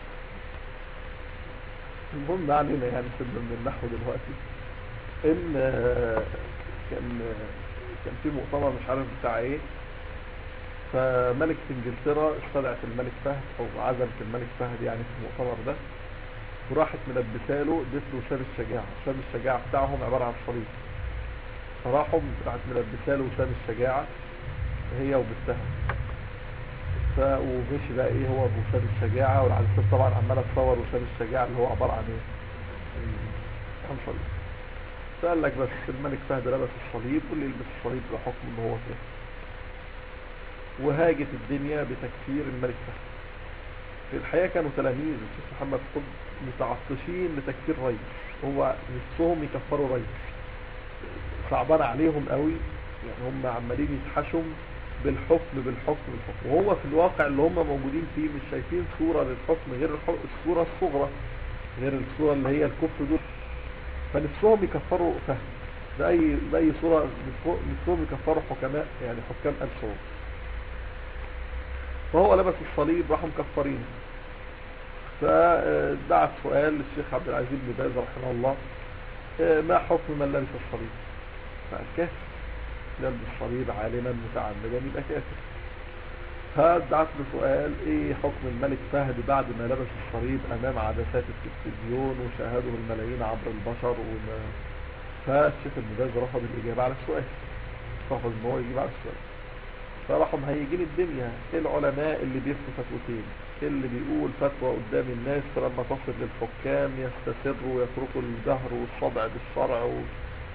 المهم ما علينا يعني سيبنا من النحو دلوقتي ان آه، كان كان في مؤتمر مش عارف بتاع ايه فملكة انجلترا استدعت الملك فهد او عزمت الملك فهد يعني في المؤتمر ده وراحت ملبسه له ادت له وسام الشجاعة وسام الشجاعة بتاعهم عبارة عن صليب فراحوا راحت ملبسه له وسام الشجاعة هي وبنتها ف ومشي بقى ايه هو بوسام الشجاعة والعدسات طبعا عمالة تصور وسام الشجاعة اللي هو عبارة عن ايه؟ عن صليب فقال لك بس الملك فهد لبس الصليب واللي يلبس الصليب بحكم ان هو كده وهاجت الدنيا بتكفير الملك فهد في الحقيقة كانوا تلاميذ الشيخ محمد قطب متعطشين لتكفير ريس هو نفسهم يكفروا ريس صعبان عليهم قوي يعني هم عمالين يتحشم بالحكم بالحكم بالحكم وهو في الواقع اللي هم موجودين فيه مش شايفين صورة للحكم غير الحكم الصورة الصغرى غير الصورة اللي هي الكفر دول فنفسهم يكفروا فهم بأي, بأي صورة نفسهم يكفروا حكماء يعني حكام آل سعود فهو لبس الصليب راحوا مكفرين فدعت سؤال للشيخ عبد العزيز بن باز رحمه الله ما حكم من لبس الصليب فقال كافر لبس الصليب عالما متعمدا يبقى كافر فدعت له سؤال ايه حكم الملك فهد بعد ما لبس الصليب امام عدسات التلفزيون وشاهده الملايين عبر البشر وما فالشيخ ابن باز رفض الاجابه على السؤال رفض ان هو يجيب على السؤال فراحوا مهيجين الدنيا العلماء اللي بيفتوا فتوتين اللي بيقول فتوى قدام الناس فلما تصل للحكام يستسروا ويتركوا الجهر والصدع بالشرع و...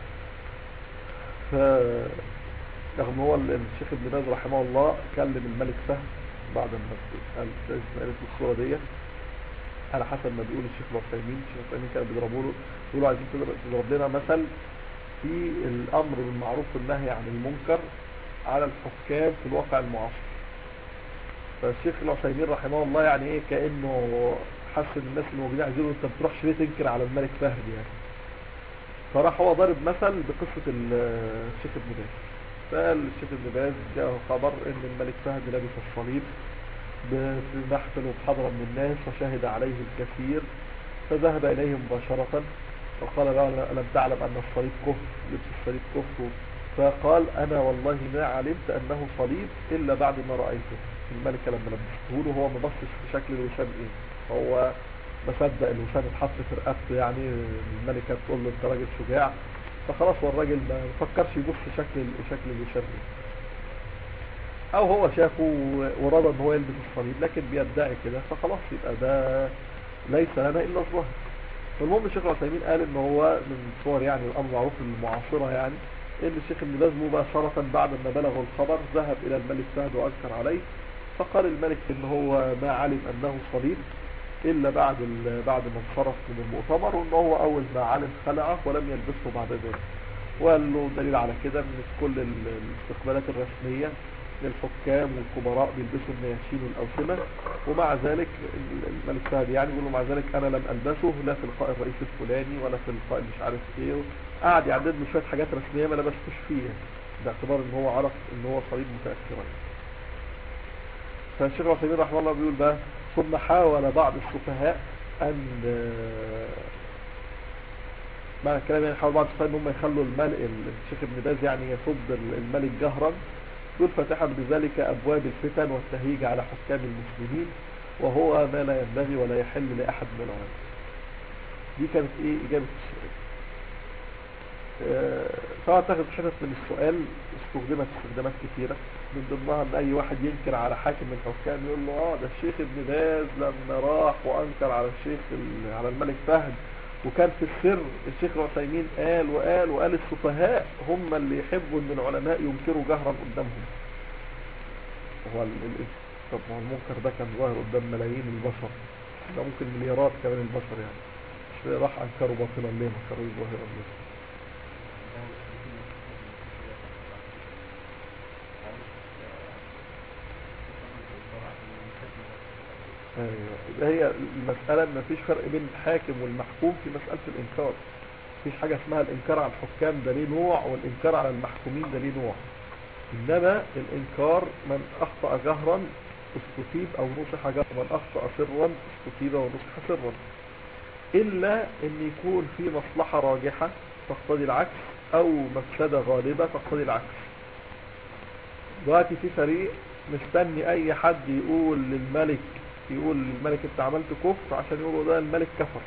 ف رغم هو الشيخ ابن باز رحمه الله كلم الملك فهد بعد ما قال قالت الصوره ديت على حسب ما بيقول الشيخ العثيمين الشيخ العثيمين كانوا بيضربوا له يقولوا عايزين تضرب لنا مثل في الامر بالمعروف والنهي عن المنكر على الحكام في الواقع المعاصر فالشيخ العثيمين رحمه الله يعني ايه كانه حس ان الناس الموجودين عايزين انت ما بتروحش ليه تنكر على الملك فهد يعني فراح هو ضارب مثل بقصه الشيخ ابن باز فقال الشيخ ابن باز جاء خبر ان الملك فهد لبس الصليب في محفل وبحضرة من الناس وشهد عليه الكثير فذهب اليه مباشرة وقال له ألم تعلم أن الصليب كفر لبس الصليب كفر فقال أنا والله ما علمت أنه صليب إلا بعد ما رأيته الملكة لما لبسته له هو ما بصش في شكل الوسام إيه هو مصدق الوسام اتحط في رقبته يعني الملكة تقول له أنت راجل شجاع فخلاص هو الراجل ما فكرش يبص شكل شكل الوسام إيه أو هو شافه ورضى إن هو يلبس الصليب لكن بيدعي كده فخلاص يبقى ده ليس لنا إلا الظهر فالمهم الشيخ العثيمين قال ان هو من صور يعني الامر معروف المعاصرة يعني ان الشيخ ابن باز مباشرة بعد ما بلغه الخبر ذهب الى الملك فهد وانكر عليه فقال الملك ان هو ما علم انه صليب الا بعد بعد ما انصرف من المؤتمر وان هو اول ما علم خلعه ولم يلبسه بعد ذلك وقال له دليل على كده ان كل الاستقبالات الرسمية للحكام والكبراء بيلبسوا النياشين والأوسمة ومع ذلك الملك فهد يعني يقول له مع ذلك أنا لم ألبسه لا في لقاء الرئيس الفلاني ولا في لقاء مش عارف إيه قعد يعدد له شوية حاجات رسمية ما لبستش فيها باعتبار إن هو عرف إن هو صليب متأثرا فالشيخ العثيمين رحمه الله بيقول بقى ثم حاول بعض السفهاء أن معنى الكلام يعني حاول بعض السفهاء ان هم يخلوا الملك الشيخ ابن باز يعني يصد الملك جهرا يقول فتحا بذلك أبواب الفتن والتهيج على حكام المسلمين وهو ما لا ينبغي ولا يحل لأحد من العلماء دي كانت إيه إجابة السؤال طبعا تاخد حدث من السؤال استخدمت استخدامات كثيرة من ضمنها ان اي واحد ينكر على حاكم من الحكام يقول له اه ده الشيخ ابن باز لما راح وانكر على الشيخ على الملك فهد وكان في السر الشيخ العثيمين قال وقال وقال السفهاء هم اللي يحبوا ان العلماء ينكروا جهرا قدامهم هو طب ما المنكر ده كان ظاهر قدام ملايين البشر ده ممكن مليارات كمان البشر يعني مش راح انكروا باطلا ليه ما انكروا ظاهرا ليه آه، هي المسألة ان مفيش فرق بين الحاكم والمحكوم في مسألة الانكار مفيش حاجة اسمها الانكار على الحكام ده ليه نوع والانكار على المحكومين ده ليه نوع انما الانكار من اخطأ جهرا استتيب او نصح جهرا من اخطأ سرا استتيب ونصح سرا الا ان يكون في مصلحة راجحة تقتضي العكس او مفسدة غالبة تقتضي العكس دلوقتي في فريق مستني اي حد يقول للملك يقول للملك انت عملت كفر عشان يقولوا ده الملك كفر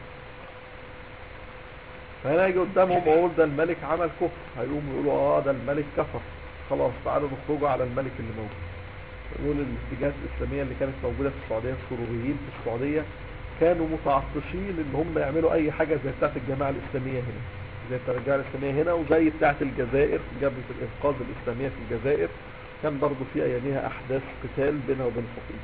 فهنا يجي قدامهم واقول ده الملك عمل كفر هيقوموا يقولوا اه ده الملك كفر خلاص تعالوا نخرجوا على الملك اللي موجود يقول الاتجاهات الاسلاميه اللي كانت موجوده في السعوديه السروريين في السعوديه كانوا متعطشين ان هم يعملوا اي حاجه زي بتاعه الجماعه الاسلاميه هنا زي بتاعه الجماعه الاسلاميه هنا وزي بتاعه الجزائر جبهه الانقاذ الاسلاميه في الجزائر كان برضو في اياميها احداث قتال بينها وبين الحكومه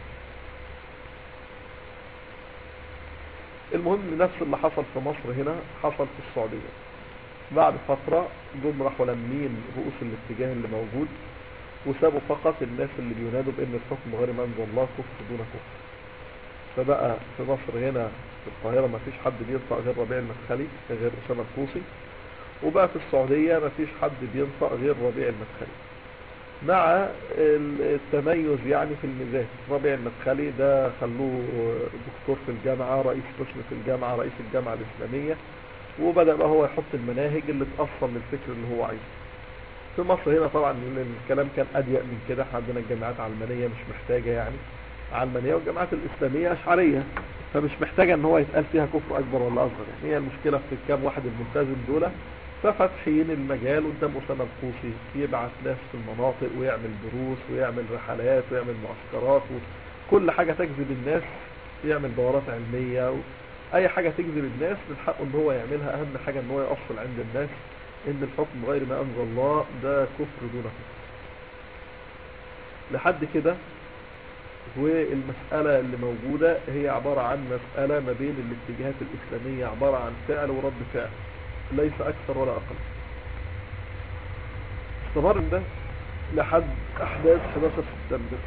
المهم نفس اللي حصل في مصر هنا حصل في السعودية بعد فترة جم راحوا لمين رؤوس الاتجاه اللي موجود وسابوا فقط الناس اللي بينادوا بان الحكم غير ما انزل الله كفر دون كفر فبقى في مصر هنا في القاهرة ما فيش حد بينطق غير ربيع المدخلي غير أسامة الطوسي وبقى في السعودية ما فيش حد بينطق غير ربيع المدخلي مع التميز يعني في الميزات ربيع المدخلي ده خلوه دكتور في الجامعة رئيس قسم في الجامعة رئيس الجامعة الإسلامية وبدأ بقى هو يحط المناهج اللي تأصل للفكر اللي هو عايزه في مصر هنا طبعا الكلام كان أضيق من كده احنا عندنا الجامعات علمانية مش محتاجة يعني علمانية والجامعات الإسلامية أشعرية فمش محتاجة ان هو يتقال فيها كفر أكبر ولا أصغر يعني هي المشكلة في كام واحد الملتزم دول ففتحين المجال قدام أسامة القوسي يبعت ناس في المناطق ويعمل دروس ويعمل رحلات ويعمل معسكرات وكل حاجة تجذب الناس يعمل دورات علمية و... أي حاجة تجذب الناس من حقه إن هو يعملها أهم حاجة إن هو يأصل عند الناس إن الحكم غير ما أنزل الله ده كفر دون كفر لحد كده والمسألة اللي موجودة هي عبارة عن مسألة ما بين الاتجاهات الإسلامية عبارة عن فعل ورد فعل ليس أكثر ولا أقل استمر ده لحد أحداث 11 سبتمبر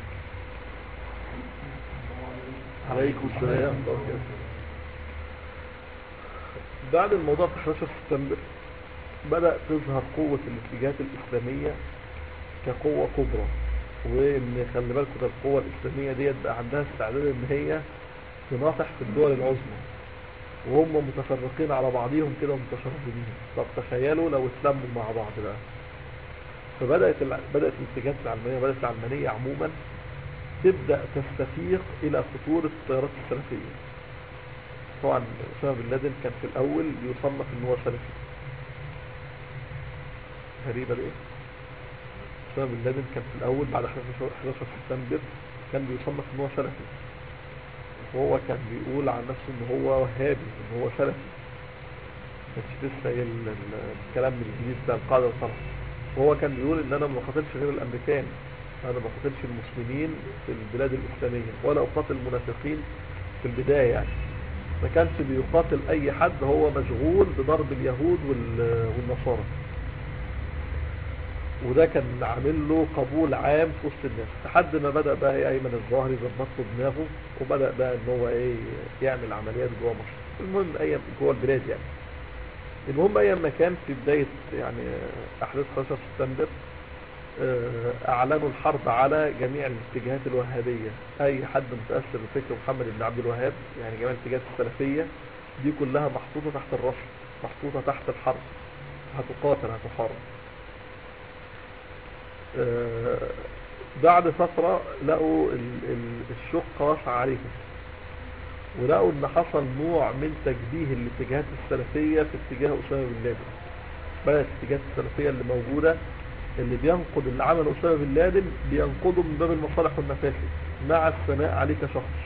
عليكم السلام بعد الموضوع في 11 سبتمبر بدأ تظهر قوة الاتجاهات الإسلامية كقوة كبرى وان خلي بالكم ده القوة الإسلامية ديت بقى عندها استعداد ان هي تناطح في الدول العظمى وهم متفرقين على بعضهم كده ومتشردين طب تخيلوا لو اتلموا مع بعض بقى فبدأت ال... بدأت الاتجاهات العلمانية بدأت العلمانية عموما تبدأ تستفيق إلى خطورة التيارات السلفية طبعا أسامة بن لادن كان في الأول يصنف إن هو سلفي غريبة لإيه؟ أسامة بن لادن كان في الأول بعد 11 سبتمبر كان بيصنف إن هو سلفي وهو كان بيقول عن نفسه ان هو وهابي ان هو سلفي كانش لسه الكلام من الجديد بتاع القاعدة الصلاة وهو كان بيقول ان انا ما بقاتلش غير الامريكان انا ما بقاتلش المسلمين في البلاد الاسلامية ولا اقاتل المنافقين في البداية يعني ما كانش بيقاتل اي حد هو مشغول بضرب اليهود والنصارى وده كان عامل له قبول عام في وسط الناس لحد ما بدأ بقى ايه ايمن الظاهري يظبط له دماغه وبدأ بقى ان هو ايه يعمل عمليات جوه مصر المهم ايام جوه البلاد يعني المهم ايام ما كان في بداية يعني احداث 15 سبتمبر اعلنوا الحرب على جميع الاتجاهات الوهابية اي حد متأثر بفكر محمد بن عبد الوهاب يعني جميع الاتجاهات السلفية دي كلها محطوطة تحت الرصد محطوطة تحت الحرب هتقاتل هتحارب بعد فترة لقوا الشق واسع عليهم ولقوا ان حصل نوع من تجديه الاتجاهات السلفية في اتجاه أسامة بن لادن بدأت الاتجاهات السلفية اللي موجودة اللي بينقض اللي عمل أسامة بن لادن بينقضه من باب المصالح والمفاسد مع الثناء عليه كشخص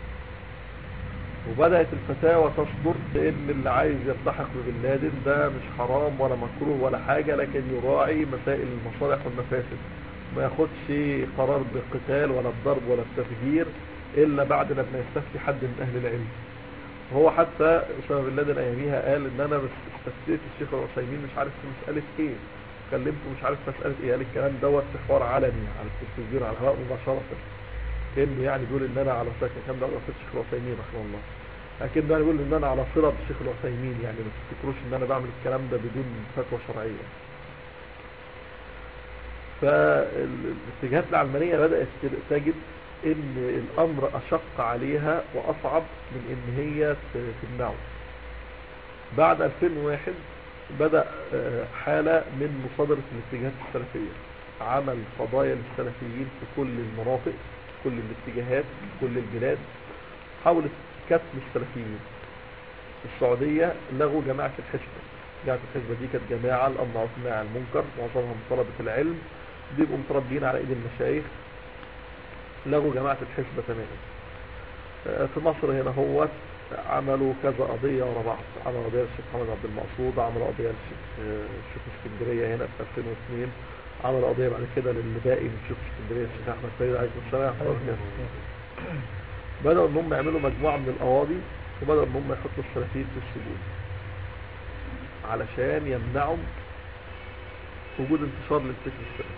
وبدأت الفتاوى تصدر بان اللي عايز يلتحق ببن لادن ده مش حرام ولا مكروه ولا حاجة لكن يراعي مسائل المصالح والمفاسد ما ياخدش قرار بالقتال ولا الضرب ولا التفجير الا بعد لما يستفتي حد من اهل العلم وهو حتى اسامه بن لادن اياميها قال ان انا بس استفتيت الشيخ العثيمين مش عارف في مساله ايه كلمته مش عارف مساله ايه قال الكلام دوت في حوار علني على التلفزيون على الهواء مباشره كانه يعني بيقول ان انا على فكره كان ده على الشيخ العثيمين رحمه الله اكيد يعني بيقول ان انا على صله بالشيخ العثيمين يعني ما تفتكروش ان انا بعمل الكلام ده بدون فتوى شرعيه فالاتجاهات العلمانيه بدات تجد ان الامر اشق عليها واصعب من ان هي تمنعه بعد 2001 بدأ آه، حالة من مصادرة الاتجاهات السلفية عمل قضايا للسلفيين في كل المناطق كل الاتجاهات في كل البلاد حاولت كتم السلفيين في السعودية لغوا جماعة الحزبة جماعة الحزبة دي كانت جماعة الأمر والنهي عن المنكر معظمهم طلبة العلم بيبقوا متربيين على ايد المشايخ لغوا جماعة الحزبة تماما آه، في مصر هنا هو عملوا كذا قضية ورا بعض عملوا قضية للشيخ محمد عبد المقصود عملوا قضية للشيخ آه، الشيخ اسكندرية هنا في 2002 عملوا قضية بعد كده للباقي من الشيخ اسكندرية الشيخ أحمد سيد عليه السلام بدأوا إن هم يعملوا مجموعة من القواضي وبدأوا إن هم يحطوا السلفيين في السجون علشان يمنعوا وجود انتشار للفكر السلفي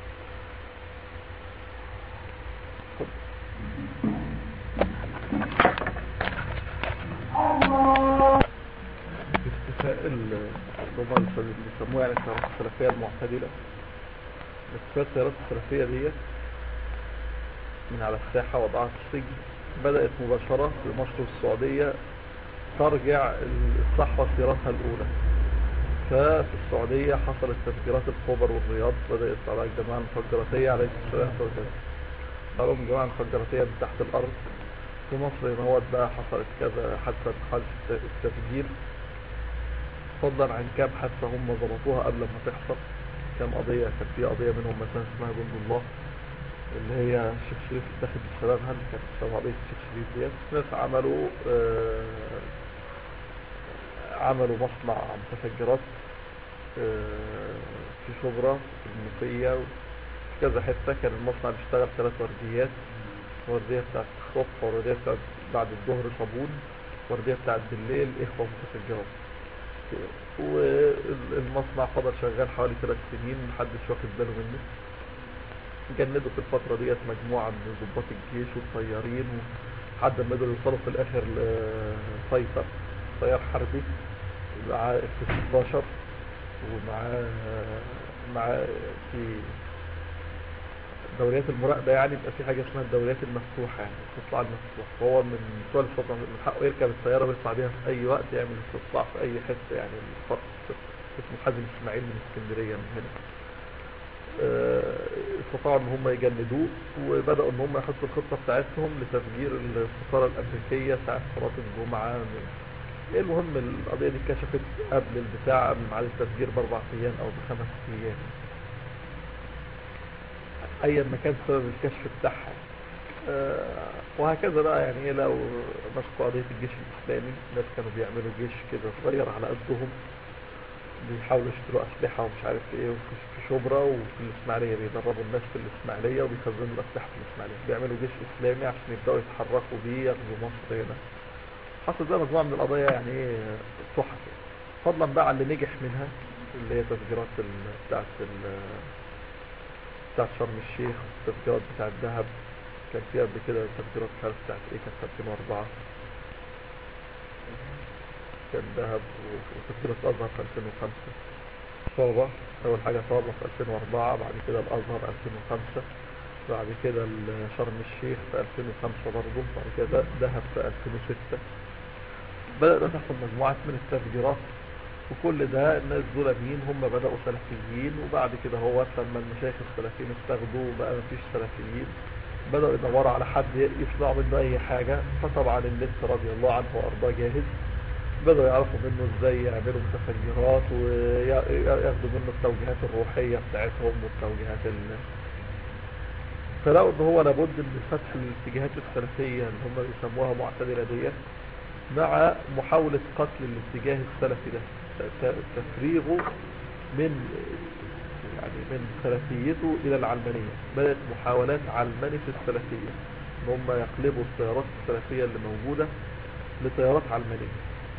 اختفاء ال- اللي هم اللي بيسموها يعني التيارات السلفية المعتدلة اختفاء التيارات السلفية ديت من على الساحة وضعها في السجن بدأت مباشرة في مصر والسعودية ترجع الصحوة سيرتها الأولى ففي السعودية حصلت تفجيرات الخبر والرياض بدأت على الجماعة المفجراتية عليه السلام قالوا الجماعة المفجراتية من تحت الأرض في مصر هنا هو بقى حصلت كذا حادثة حادثة التفجير فضلا عن كام حادثة هم ضبطوها قبل ما تحصل كام قضية كان في قضية منهم مثلا اسمها جند الله اللي هي الشيخ شريف اتخذ بسببها اللي كانت بسبب قضية الشيخ شريف ديت ناس عملوا آه عملوا مصنع متفجرات آه في شبرا في المنوفية في كذا حتة كان المصنع بيشتغل ثلاث ورديات وردية بتاعت الصبح وردية بتاعت بعد الظهر صابون وردية بتاعت بالليل إخوة متفجرات والمصنع فضل شغال حوالي ثلاث سنين محدش واخد باله منه جندوا في الفترة ديت مجموعة من ضباط الجيش والطيارين لحد ما قدروا يوصلوا في الآخر لفيصل طيار حربي معاه اف 16 ومعاه معاه في دوريات المراقبة يعني بيبقى في حاجة اسمها الدوريات المفتوحة يعني الاستطلاع المفتوح فهو من بتوع الاستطلاع من حقه يركب الطيارة ويطلع بيها في أي وقت يعمل استطلاع في أي حتة يعني الفرق اسمه حازم إسماعيل من اسكندرية من هنا آه، استطاعوا ان هم يجندوه وبدأوا ان هم يحطوا الخطة بتاعتهم لتفجير السفارة الامريكية ساعة صلاة الجمعة المهم القضية دي اتكشفت قبل البتاع قبل ميعاد التفجير باربع ايام او بخمس ايام ايا ما كان سبب الكشف بتاعها آه، وهكذا بقى يعني ايه لو مسكوا قضية الجيش الاسلامي الناس كانوا بيعملوا جيش كده صغير على قدهم بيحاولوا يشتروا اسلحة ومش عارف ايه وفي في شبرا وفي الاسماعيلية بيدربوا الناس في الاسماعيلية وبيخزنوا الاسلحة في الاسماعيلية بيعملوا جيش اسلامي عشان يبدأوا يتحركوا بيه ياخدوا مصر هنا حصل بقى مجموعة من القضايا يعني ايه تحف فضلا بقى عن اللي نجح منها اللي هي تفجيرات ال- بتاعت ال- بتاعت شرم الشيخ والتفجيرات بتاعت دهب كان في قبل كده تفجيرات مش عارف بتاعت ايه كانت في 2004 كان دهب وتفجيرات الازهر في 2005 صابة اول حاجة صابة في 2004 بعد كده الازهر 2005 بعد كده ال- شرم الشيخ في 2005 برضه بعد كده دهب في 2006 بدأت تحصل مجموعة من التفجيرات وكل ده الناس دول مين هم بدأوا سلفيين وبعد كده هو لما المشايخ السلفيين استخدوا بقى مفيش سلفيين بدأوا يدوروا على حد يصنعوا منه أي حاجة فطبعا النت رضي الله عنه وأرضاه جاهز بدأوا يعرفوا منه ازاي يعملوا متفجرات وياخدوا منه التوجيهات الروحية بتاعتهم والتوجيهات ال... فلقوا ان هو لابد من فتح الاتجاهات السلفية اللي هم بيسموها معتدلة ديت مع محاولة قتل الاتجاه السلفي ده ت- تفريغه من يعني من سلفيته الى العلمانية بدأت محاولات علمنة السلفية ان هم يقلبوا التيارات السلفية اللي موجودة لتيارات علمانية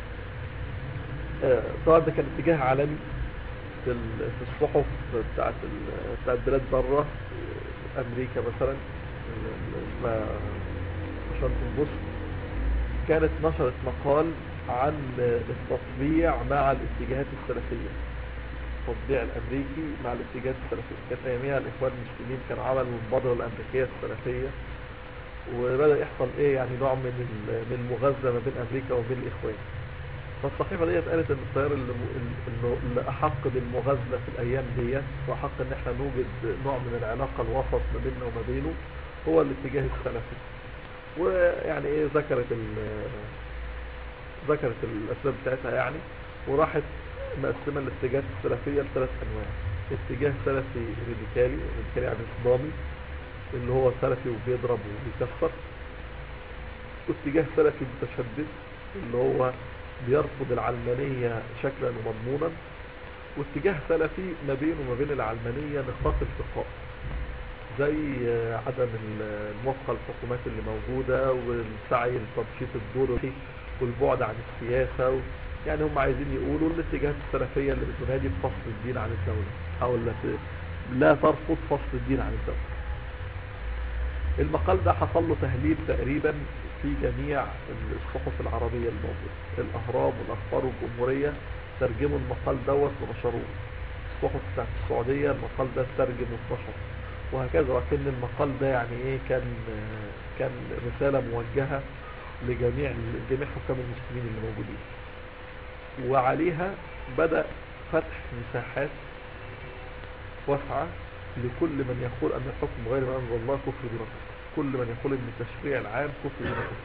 آه، طبعا ده كان اتجاه عالمي في ال- في الصحف بتاعت ال- بتاعت بلاد بره امريكا مثلا اسمها عشان تنبسط كانت نشرت مقال عن التطبيع مع الاتجاهات السلفية التطبيع الامريكي مع الاتجاهات السلفية كانت اياميها الاخوان المسلمين كانوا عملوا المبادرة الامريكية السلفية وبدأ يحصل ايه يعني نوع من ال- من المغازلة ما بين امريكا وبين الاخوان فالصحيفة ديت قالت ان التيار اللي, اللي- اللي احق بالمغازلة في الايام ديت واحق ان احنا نوجد نوع من العلاقة الوسط ما بيننا وما بينه هو الاتجاه السلفي ويعني ايه ذكرت ال- ذكرت الاسباب بتاعتها يعني وراحت مقسمة الاتجاهات السلفية لثلاث انواع اتجاه سلفي راديكالي راديكالي يعني اصدامي اللي هو سلفي وبيضرب وبيكسر واتجاه سلفي متشدد اللي هو بيرفض العلمانية شكلا ومضمونا واتجاه سلفي ما بينه وما بين العلمانية نقاط التقاء زي آه، عدم ال- الموافقة للحكومات اللي موجودة والسعي لتبسيط الدور والبعد عن السياسة و... يعني هم عايزين يقولوا الاتجاهات السلفية اللي بتنادي بفصل الدين عن الدولة او لا ت- لا ترفض فصل الدين عن الدولة المقال ده حصل له تهليل تقريبا في جميع الصحف العربية الموجودة الأهرام والأخبار والجمهورية ترجموا المقال دوت ونشروه الصحف بتاعت السعودية المقال ده ترجم واتنشر وهكذا وكأن المقال ده يعني ايه كان كان رسالة موجهة لجميع جميع حكام المسلمين اللي موجودين وعليها بدأ فتح مساحات واسعة لكل من يقول أن الحكم غير ما أنزل الله كفر دون كفر كل من يقول أن التشريع العام كفر دون كفر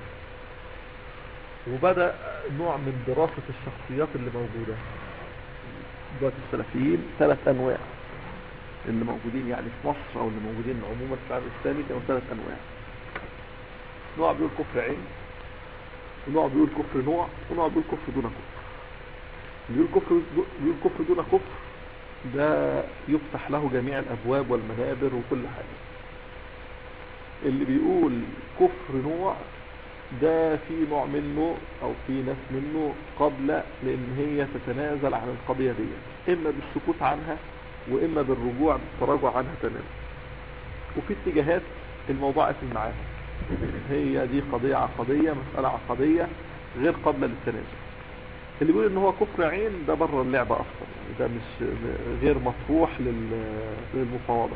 وبدأ نوع من دراسة الشخصيات اللي موجودة دلوقتي السلفيين ثلاث أنواع اللي موجودين يعني في مصر أو اللي موجودين عموما في العالم الإسلامي كانوا ثلاث أنواع نوع بيقول كفر عين ونوع بيقول كفر نوع ونوع بيقول كفر دون كفر بيقول كفر بيقول كفر دون كفر ده يفتح له جميع الأبواب والمنابر وكل حاجة اللي بيقول كفر نوع ده في نوع منه او في ناس منه قبل لان هي تتنازل عن القضية دي اما بالسكوت عنها واما بالرجوع بالتراجع عنها تماما وفي اتجاهات الموضوع قافل معاها هي دي قضية عقدية مسألة عقدية غير قابلة للتنازل اللي بيقول ان هو كفر عين ده بره اللعبة اصلا يعني ده مش غير مطروح لل- للمفاوضة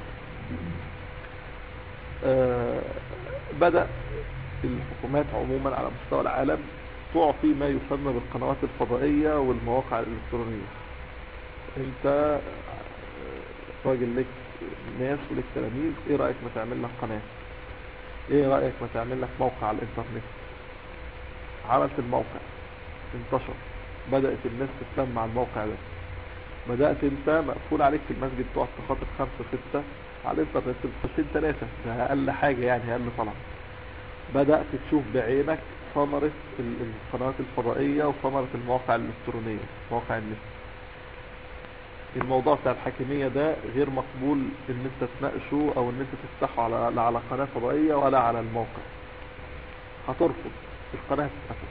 آه، بدأ الحكومات عموما على مستوى العالم تعطي ما يسمى بالقنوات الفضائية والمواقع الإلكترونية انت آه، راجل لك ناس ولك تلاميذ ايه رأيك ما تعمل لك قناة ايه رأيك ما تعمل لك موقع على الانترنت عملت الموقع انتشر بدأت الناس تتلم على الموقع ده بدأت انت مقفول عليك في المسجد تقعد تخاطب خمسة ستة على الانترنت بتخشين ثلاثة ده اقل حاجة يعني اقل طلب بدأت تشوف بعينك ثمرة ال- القنوات الفضائية وثمرة المواقع الإلكترونية مواقع النت الموضوع بتاع الحاكمية ده غير مقبول ان انت تناقشه او ان انت تفتحه على لا على قناة فضائية ولا على الموقع هترفض القناة هتتقفل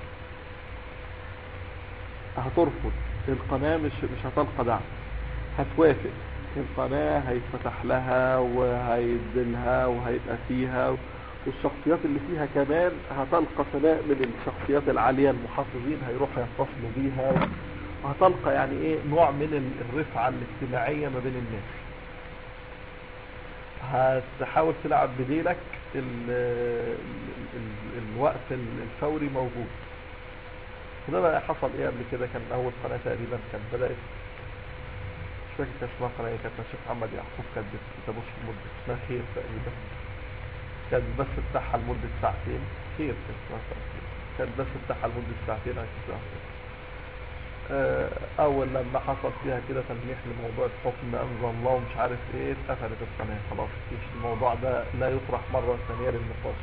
هترفض القناة مش مش هتلقى دعم هتوافق القناة هيتفتح لها وهيدلها وهيبقى فيها والشخصيات اللي فيها كمان هتلقى ثناء من الشخصيات العالية المحافظين هيروحوا يتصلوا بيها وهتلقى يعني ايه نوع من ال- الرفعة الاجتماعية ما بين الناس هتحاول تلعب بديلك ال ال ال الوقت ال- الفوري موجود وده بقى حصل ايه قبل كده كان اول قناة تقريبا كانت بدأت مش فاكر كان اسمها قناة ايه كانت الشيخ محمد يعقوب كانت بتبص لمدة اسمها خير تقريبا كان بس بتاعها لمدة ساعتين خير كان اسمها ساعتين كان بس بتاعها لمدة ساعتين عشان ساعتين آه، اول لما حصل فيها كده تلميح لموضوع الحكم انزل الله ومش عارف ايه اتقفلت القناة خلاص مفيش الموضوع ده لا يطرح مرة ثانية للنقاش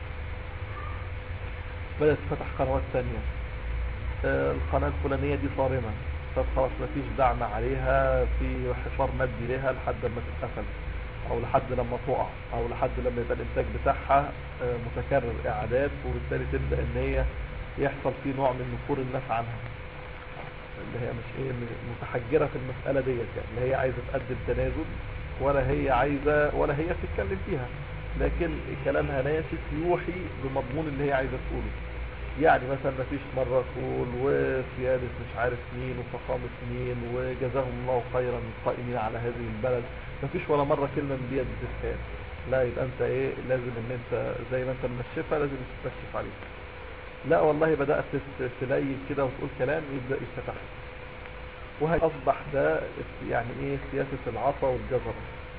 بدأت تفتح قنوات ثانية آه، القناة الفلانية دي صارمة طب خلاص مفيش دعم عليها في حصار مادي لها لحد ما تتقفل او لحد لما تقع او لحد لما يبقى الانتاج بتاعها آه، متكرر اعادات وبالتالي تبدأ ان هي يحصل فيه نوع من نفور الناس عنها اللي هي مش ايه متحجرة في المسألة ديت يعني اللي هي عايزة تقدم تنازل ولا هي عايزة ولا هي بتتكلم فيها لكن كلامها ناسف يوحي بمضمون اللي هي عايزة تقوله يعني مثلا ما فيش مرة تقول وسيادة مش عارف مين وفخامة مين وجزاهم الله خيرا القائمين على هذه البلد ما فيش ولا مرة كلمة من دي بتتقال لا يبقى انت ايه لازم ان انت زي ما انت منشفها لازم تستشف عليك لا والله بدأت تس- تلين كده وتقول كلام يبدأ يتفتح وهي أصبح ده يعني ايه سياسة العصا والجزرة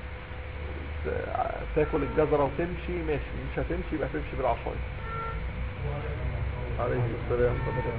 ت- تاكل الجزرة وتمشي ماشي مش هتمشي يبقى تمشي بالعصاية عليه السلام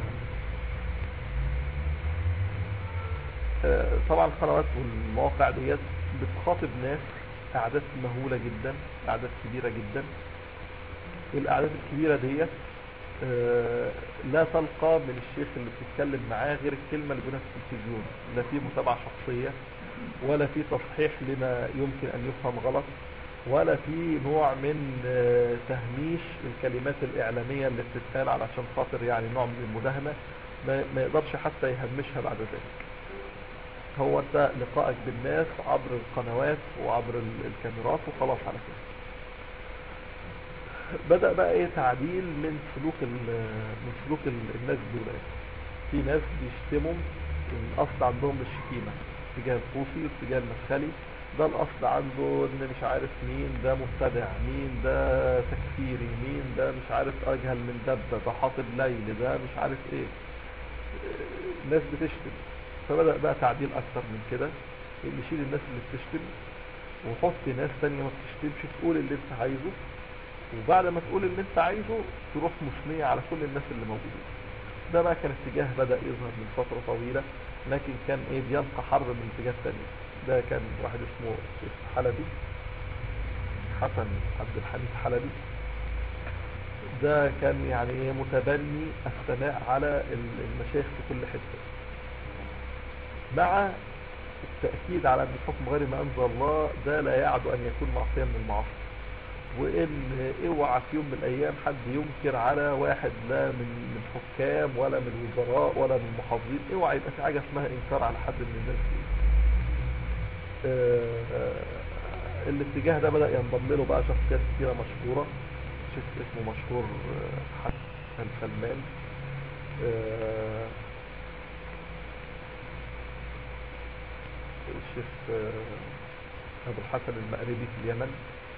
آه، طبعا القنوات والمواقع ديت بتخاطب ناس اعداد مهولة جدا اعداد كبيرة جدا الاعداد الكبيرة ديت آه، لا تلقى من الشيخ اللي بتتكلم معاه غير الكلمة اللي بيقولها في التلفزيون لا في متابعة شخصية ولا في تصحيح لما يمكن ان يفهم غلط ولا في نوع من آه، تهميش الكلمات الإعلامية اللي بتتقال علشان خاطر يعني نوع من المداهنة ما ما يقدرش حتى يهمشها بعد ذلك هو انت لقائك بالناس عبر القنوات وعبر ال- الكاميرات وخلاص على كده بدأ بقى ايه تعديل من سلوك ال- من سلوك ال- الناس دول في ناس بيشتموا الاصل عندهم الشتيمة اتجاه الطوسي واتجاه المدخلي ده الاصل عنده ان مش عارف مين ده مبتدع مين ده تكفيري مين ده مش عارف اجهل من دبة ده حاطب ليل ده مش عارف ايه الناس بتشتم فبدأ بقى تعديل اكتر من كده اللي يشيل الناس اللي بتشتم وحط ناس تانية ما بتشتمش تقول اللي انت عايزه وبعد ما تقول اللي انت عايزه تروح مثنية على كل الناس اللي موجودين ده بقى كان اتجاه بدأ يظهر من فترة طويلة لكن كان ايه بيلقى حر من اتجاه تاني ده كان واحد اسمه شيخ حلبي حسن عبد الحميد حلبي ده كان يعني ايه متبني الثناء على ال- المشايخ في كل حتة مع التأكيد على ان الحكم غير ما انزل الله ده لا يعد ان يكون معصية من المعاصي وان اوعى في يوم من الايام حد ينكر على واحد لا من من حكام ولا من وزراء ولا من محافظين اوعى يبقى في حاجه اسمها انكار على حد من الناس دي آه، آه، الاتجاه ده بدأ ينضم له بقى شخصيات كتيرة مشهورة شيخ اسمه مشهور آه، حسن سلمان آه، الشيخ آه، أبو الحسن المأربي في اليمن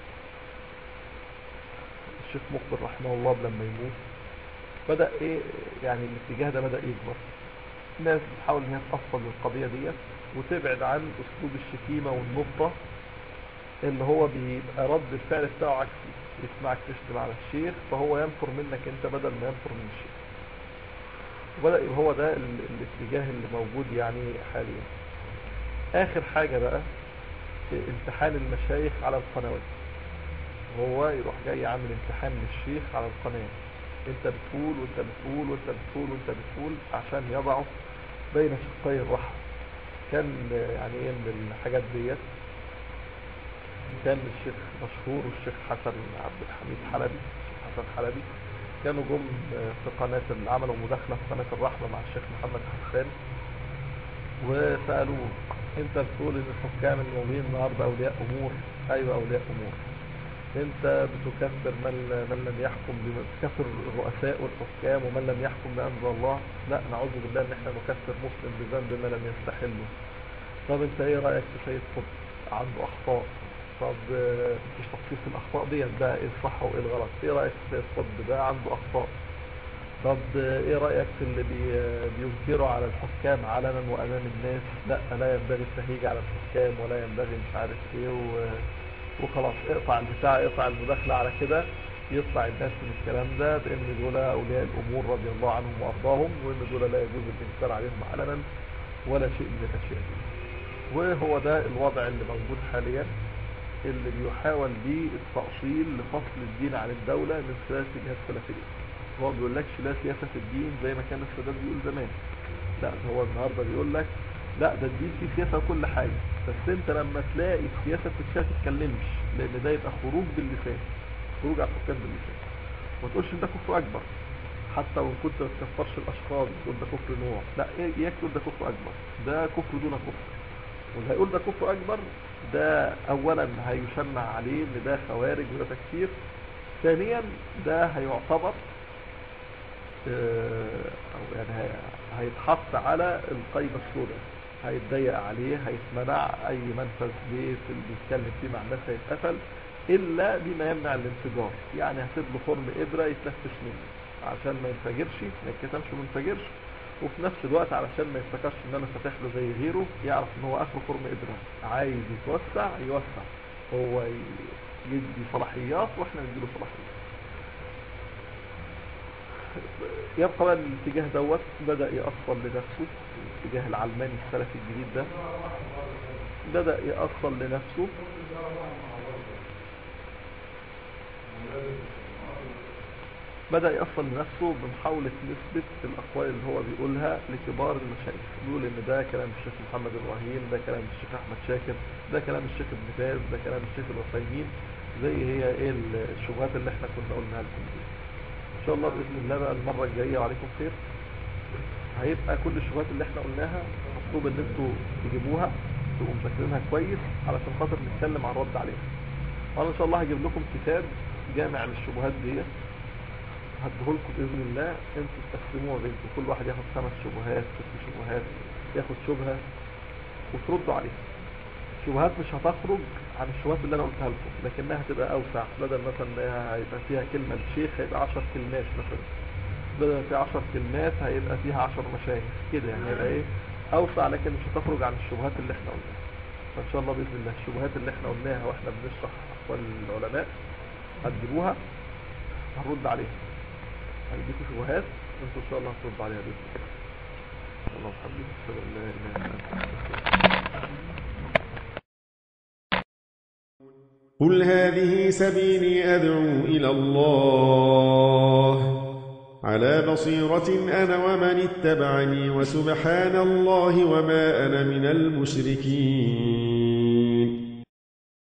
الشيخ مقبل رحمه الله لما يموت بدأ ايه يعني الاتجاه ده بدأ يكبر الناس بتحاول ان هي تأصل للقضية ديت وتبعد عن اسلوب الشتيمة والنقطة اللي هو بيبقى رد الفعل بتاعه عكسي يسمعك تشتم على الشيخ فهو ينفر منك انت بدل ما ينفر من الشيخ وبدأ يبقى هو ده ال- الاتجاه اللي موجود يعني حاليا اخر حاجة بقى امتحان المشايخ على القنوات هو يروح جاي عامل امتحان للشيخ على القناة انت بتقول وانت بتقول وانت بتقول وانت بتقول عشان يضعه بين شقي الرحم كان يعني ايه من الحاجات ديت كان الشيخ مشهور والشيخ حسن عبد الحميد حلبي الشيخ حسن حلبي كانوا جم في قناة عملوا مداخلة في قناة الرحمة مع الشيخ محمد حسان وسألوه انت بتقول ان الحكام الموجودين النهارده اولياء امور ايوه اولياء امور انت بتكفر من من لم يحكم بما تكفر الرؤساء والحكام ومن لم يحكم بأنزل الله لا نعوذ بالله ان احنا نكفر مسلم بذنب ما لم يستحله طب انت ايه رأيك في سيد قطب عنده اخطاء طب آه، مفيش تفصيل في الاخطاء ديت بقى ايه الصح وايه الغلط ايه رأيك في سيد قطب ده عنده اخطاء طب آه، ايه رأيك في اللي بي بينكروا على الحكام علنا وامام الناس لا لا ينبغي التهيج على الحكام ولا ينبغي مش عارف ايه و... وخلاص اقطع البتاع اقطع المداخلة على كده يطلع الناس من الكلام ده بان دول اولياء الامور رضي الله عنهم وارضاهم وان دول لا يجوز الانكار عليهم علنا ولا شيء من الاشياء دي وهو ده الوضع اللي موجود حاليا اللي بيحاول بيه التأصيل لفصل الدين عن الدولة من خلال اتجاهات سلفية هو ما بيقولكش لا سياسة في الدين زي ما كان السادات بيقول زمان لا هو النهاردة بيقول لك لا ده الدين فيه سياسة وكل حاجة بس انت لما تلاقي السياسة بتتشاف تتكلمش لان ده يبقى خروج باللسان خروج على الحكام باللسان ما تقولش ان ده كفر اكبر حتى وان كنت ما تكفرش الاشخاص تقول ده كفر نوع لا ايه اياك تقول ده كفر اكبر ده كفر دون كفر واللي هيقول ده كفر اكبر ده اولا هيشنع عليه ان ده خوارج وده تكفير ثانيا ده هيعتبر آه، او يعني هي- هيتحط على القايمة السوداء هيتضيق عليه هيتمنع اي منفذ بيت اللي بيتكلم فيه مع الناس هيتقفل الا بما يمنع الانفجار يعني هسيب له خرم ابره يتنفس منه عشان ما ينفجرش ما يتكتمش وما ينفجرش وفي نفس الوقت علشان ما يفتكرش ان انا فاتح له زي غيره يعرف ان هو اخره خرم ابره عايز يتوسع يوسع هو ي- يدي صلاحيات واحنا نديله صلاحيات يبقى بقى الاتجاه دوت بدأ يأصل لنفسه الاتجاه العلماني السلفي الجديد ده بدأ يأصل لنفسه بدأ يأصل لنفسه بمحاولة نثبت الأقوال اللي هو بيقولها لكبار المشايخ بيقول إن ده كلام الشيخ محمد إبراهيم ده كلام الشيخ أحمد شاكر ده كلام الشيخ ابن باز ده كلام الشيخ العثيمين زي هي إيه الشبهات اللي إحنا كنا قلناها لكم دي إن شاء الله بإذن الله بقى المرة الجاية وعليكم خير هيبقى كل الشبهات اللي إحنا قلناها مطلوب إن أنتوا تجيبوها تبقوا مذاكرينها كويس علشان خاطر نتكلم عن الرد عليها وأنا إن شاء الله هجيب لكم كتاب جامع للشبهات ديت هديهولكم باذن الله انتوا تقسموها بينكم كل واحد ياخد خمس شبهات ست شبهات ياخد شبهه وتردوا عليها الشبهات مش هتخرج عن الشبهات اللي انا قلتها لكم لكنها هتبقى اوسع بدل مثلا ما هيبقى فيها كلمه للشيخ هيبقى 10 كلمات مثلا بدل ما فيها 10 كلمات هيبقى فيها 10 مشايخ كده يعني هيبقى ايه اوسع لكن مش هتخرج عن الشبهات اللي احنا قلناها فان شاء الله باذن الله الشبهات اللي احنا قلناها واحنا بنشرح اقوال العلماء هتجيبوها هنرد عليها هنديكوا شبهات انتوا ان شاء الله هترد عليها باذن الله اللهم حبيبي اشهد ان لا اله الا انت قل هذه سبيلي أدعو إلى الله على بصيرة أنا ومن اتبعني وسبحان الله وما أنا من المشركين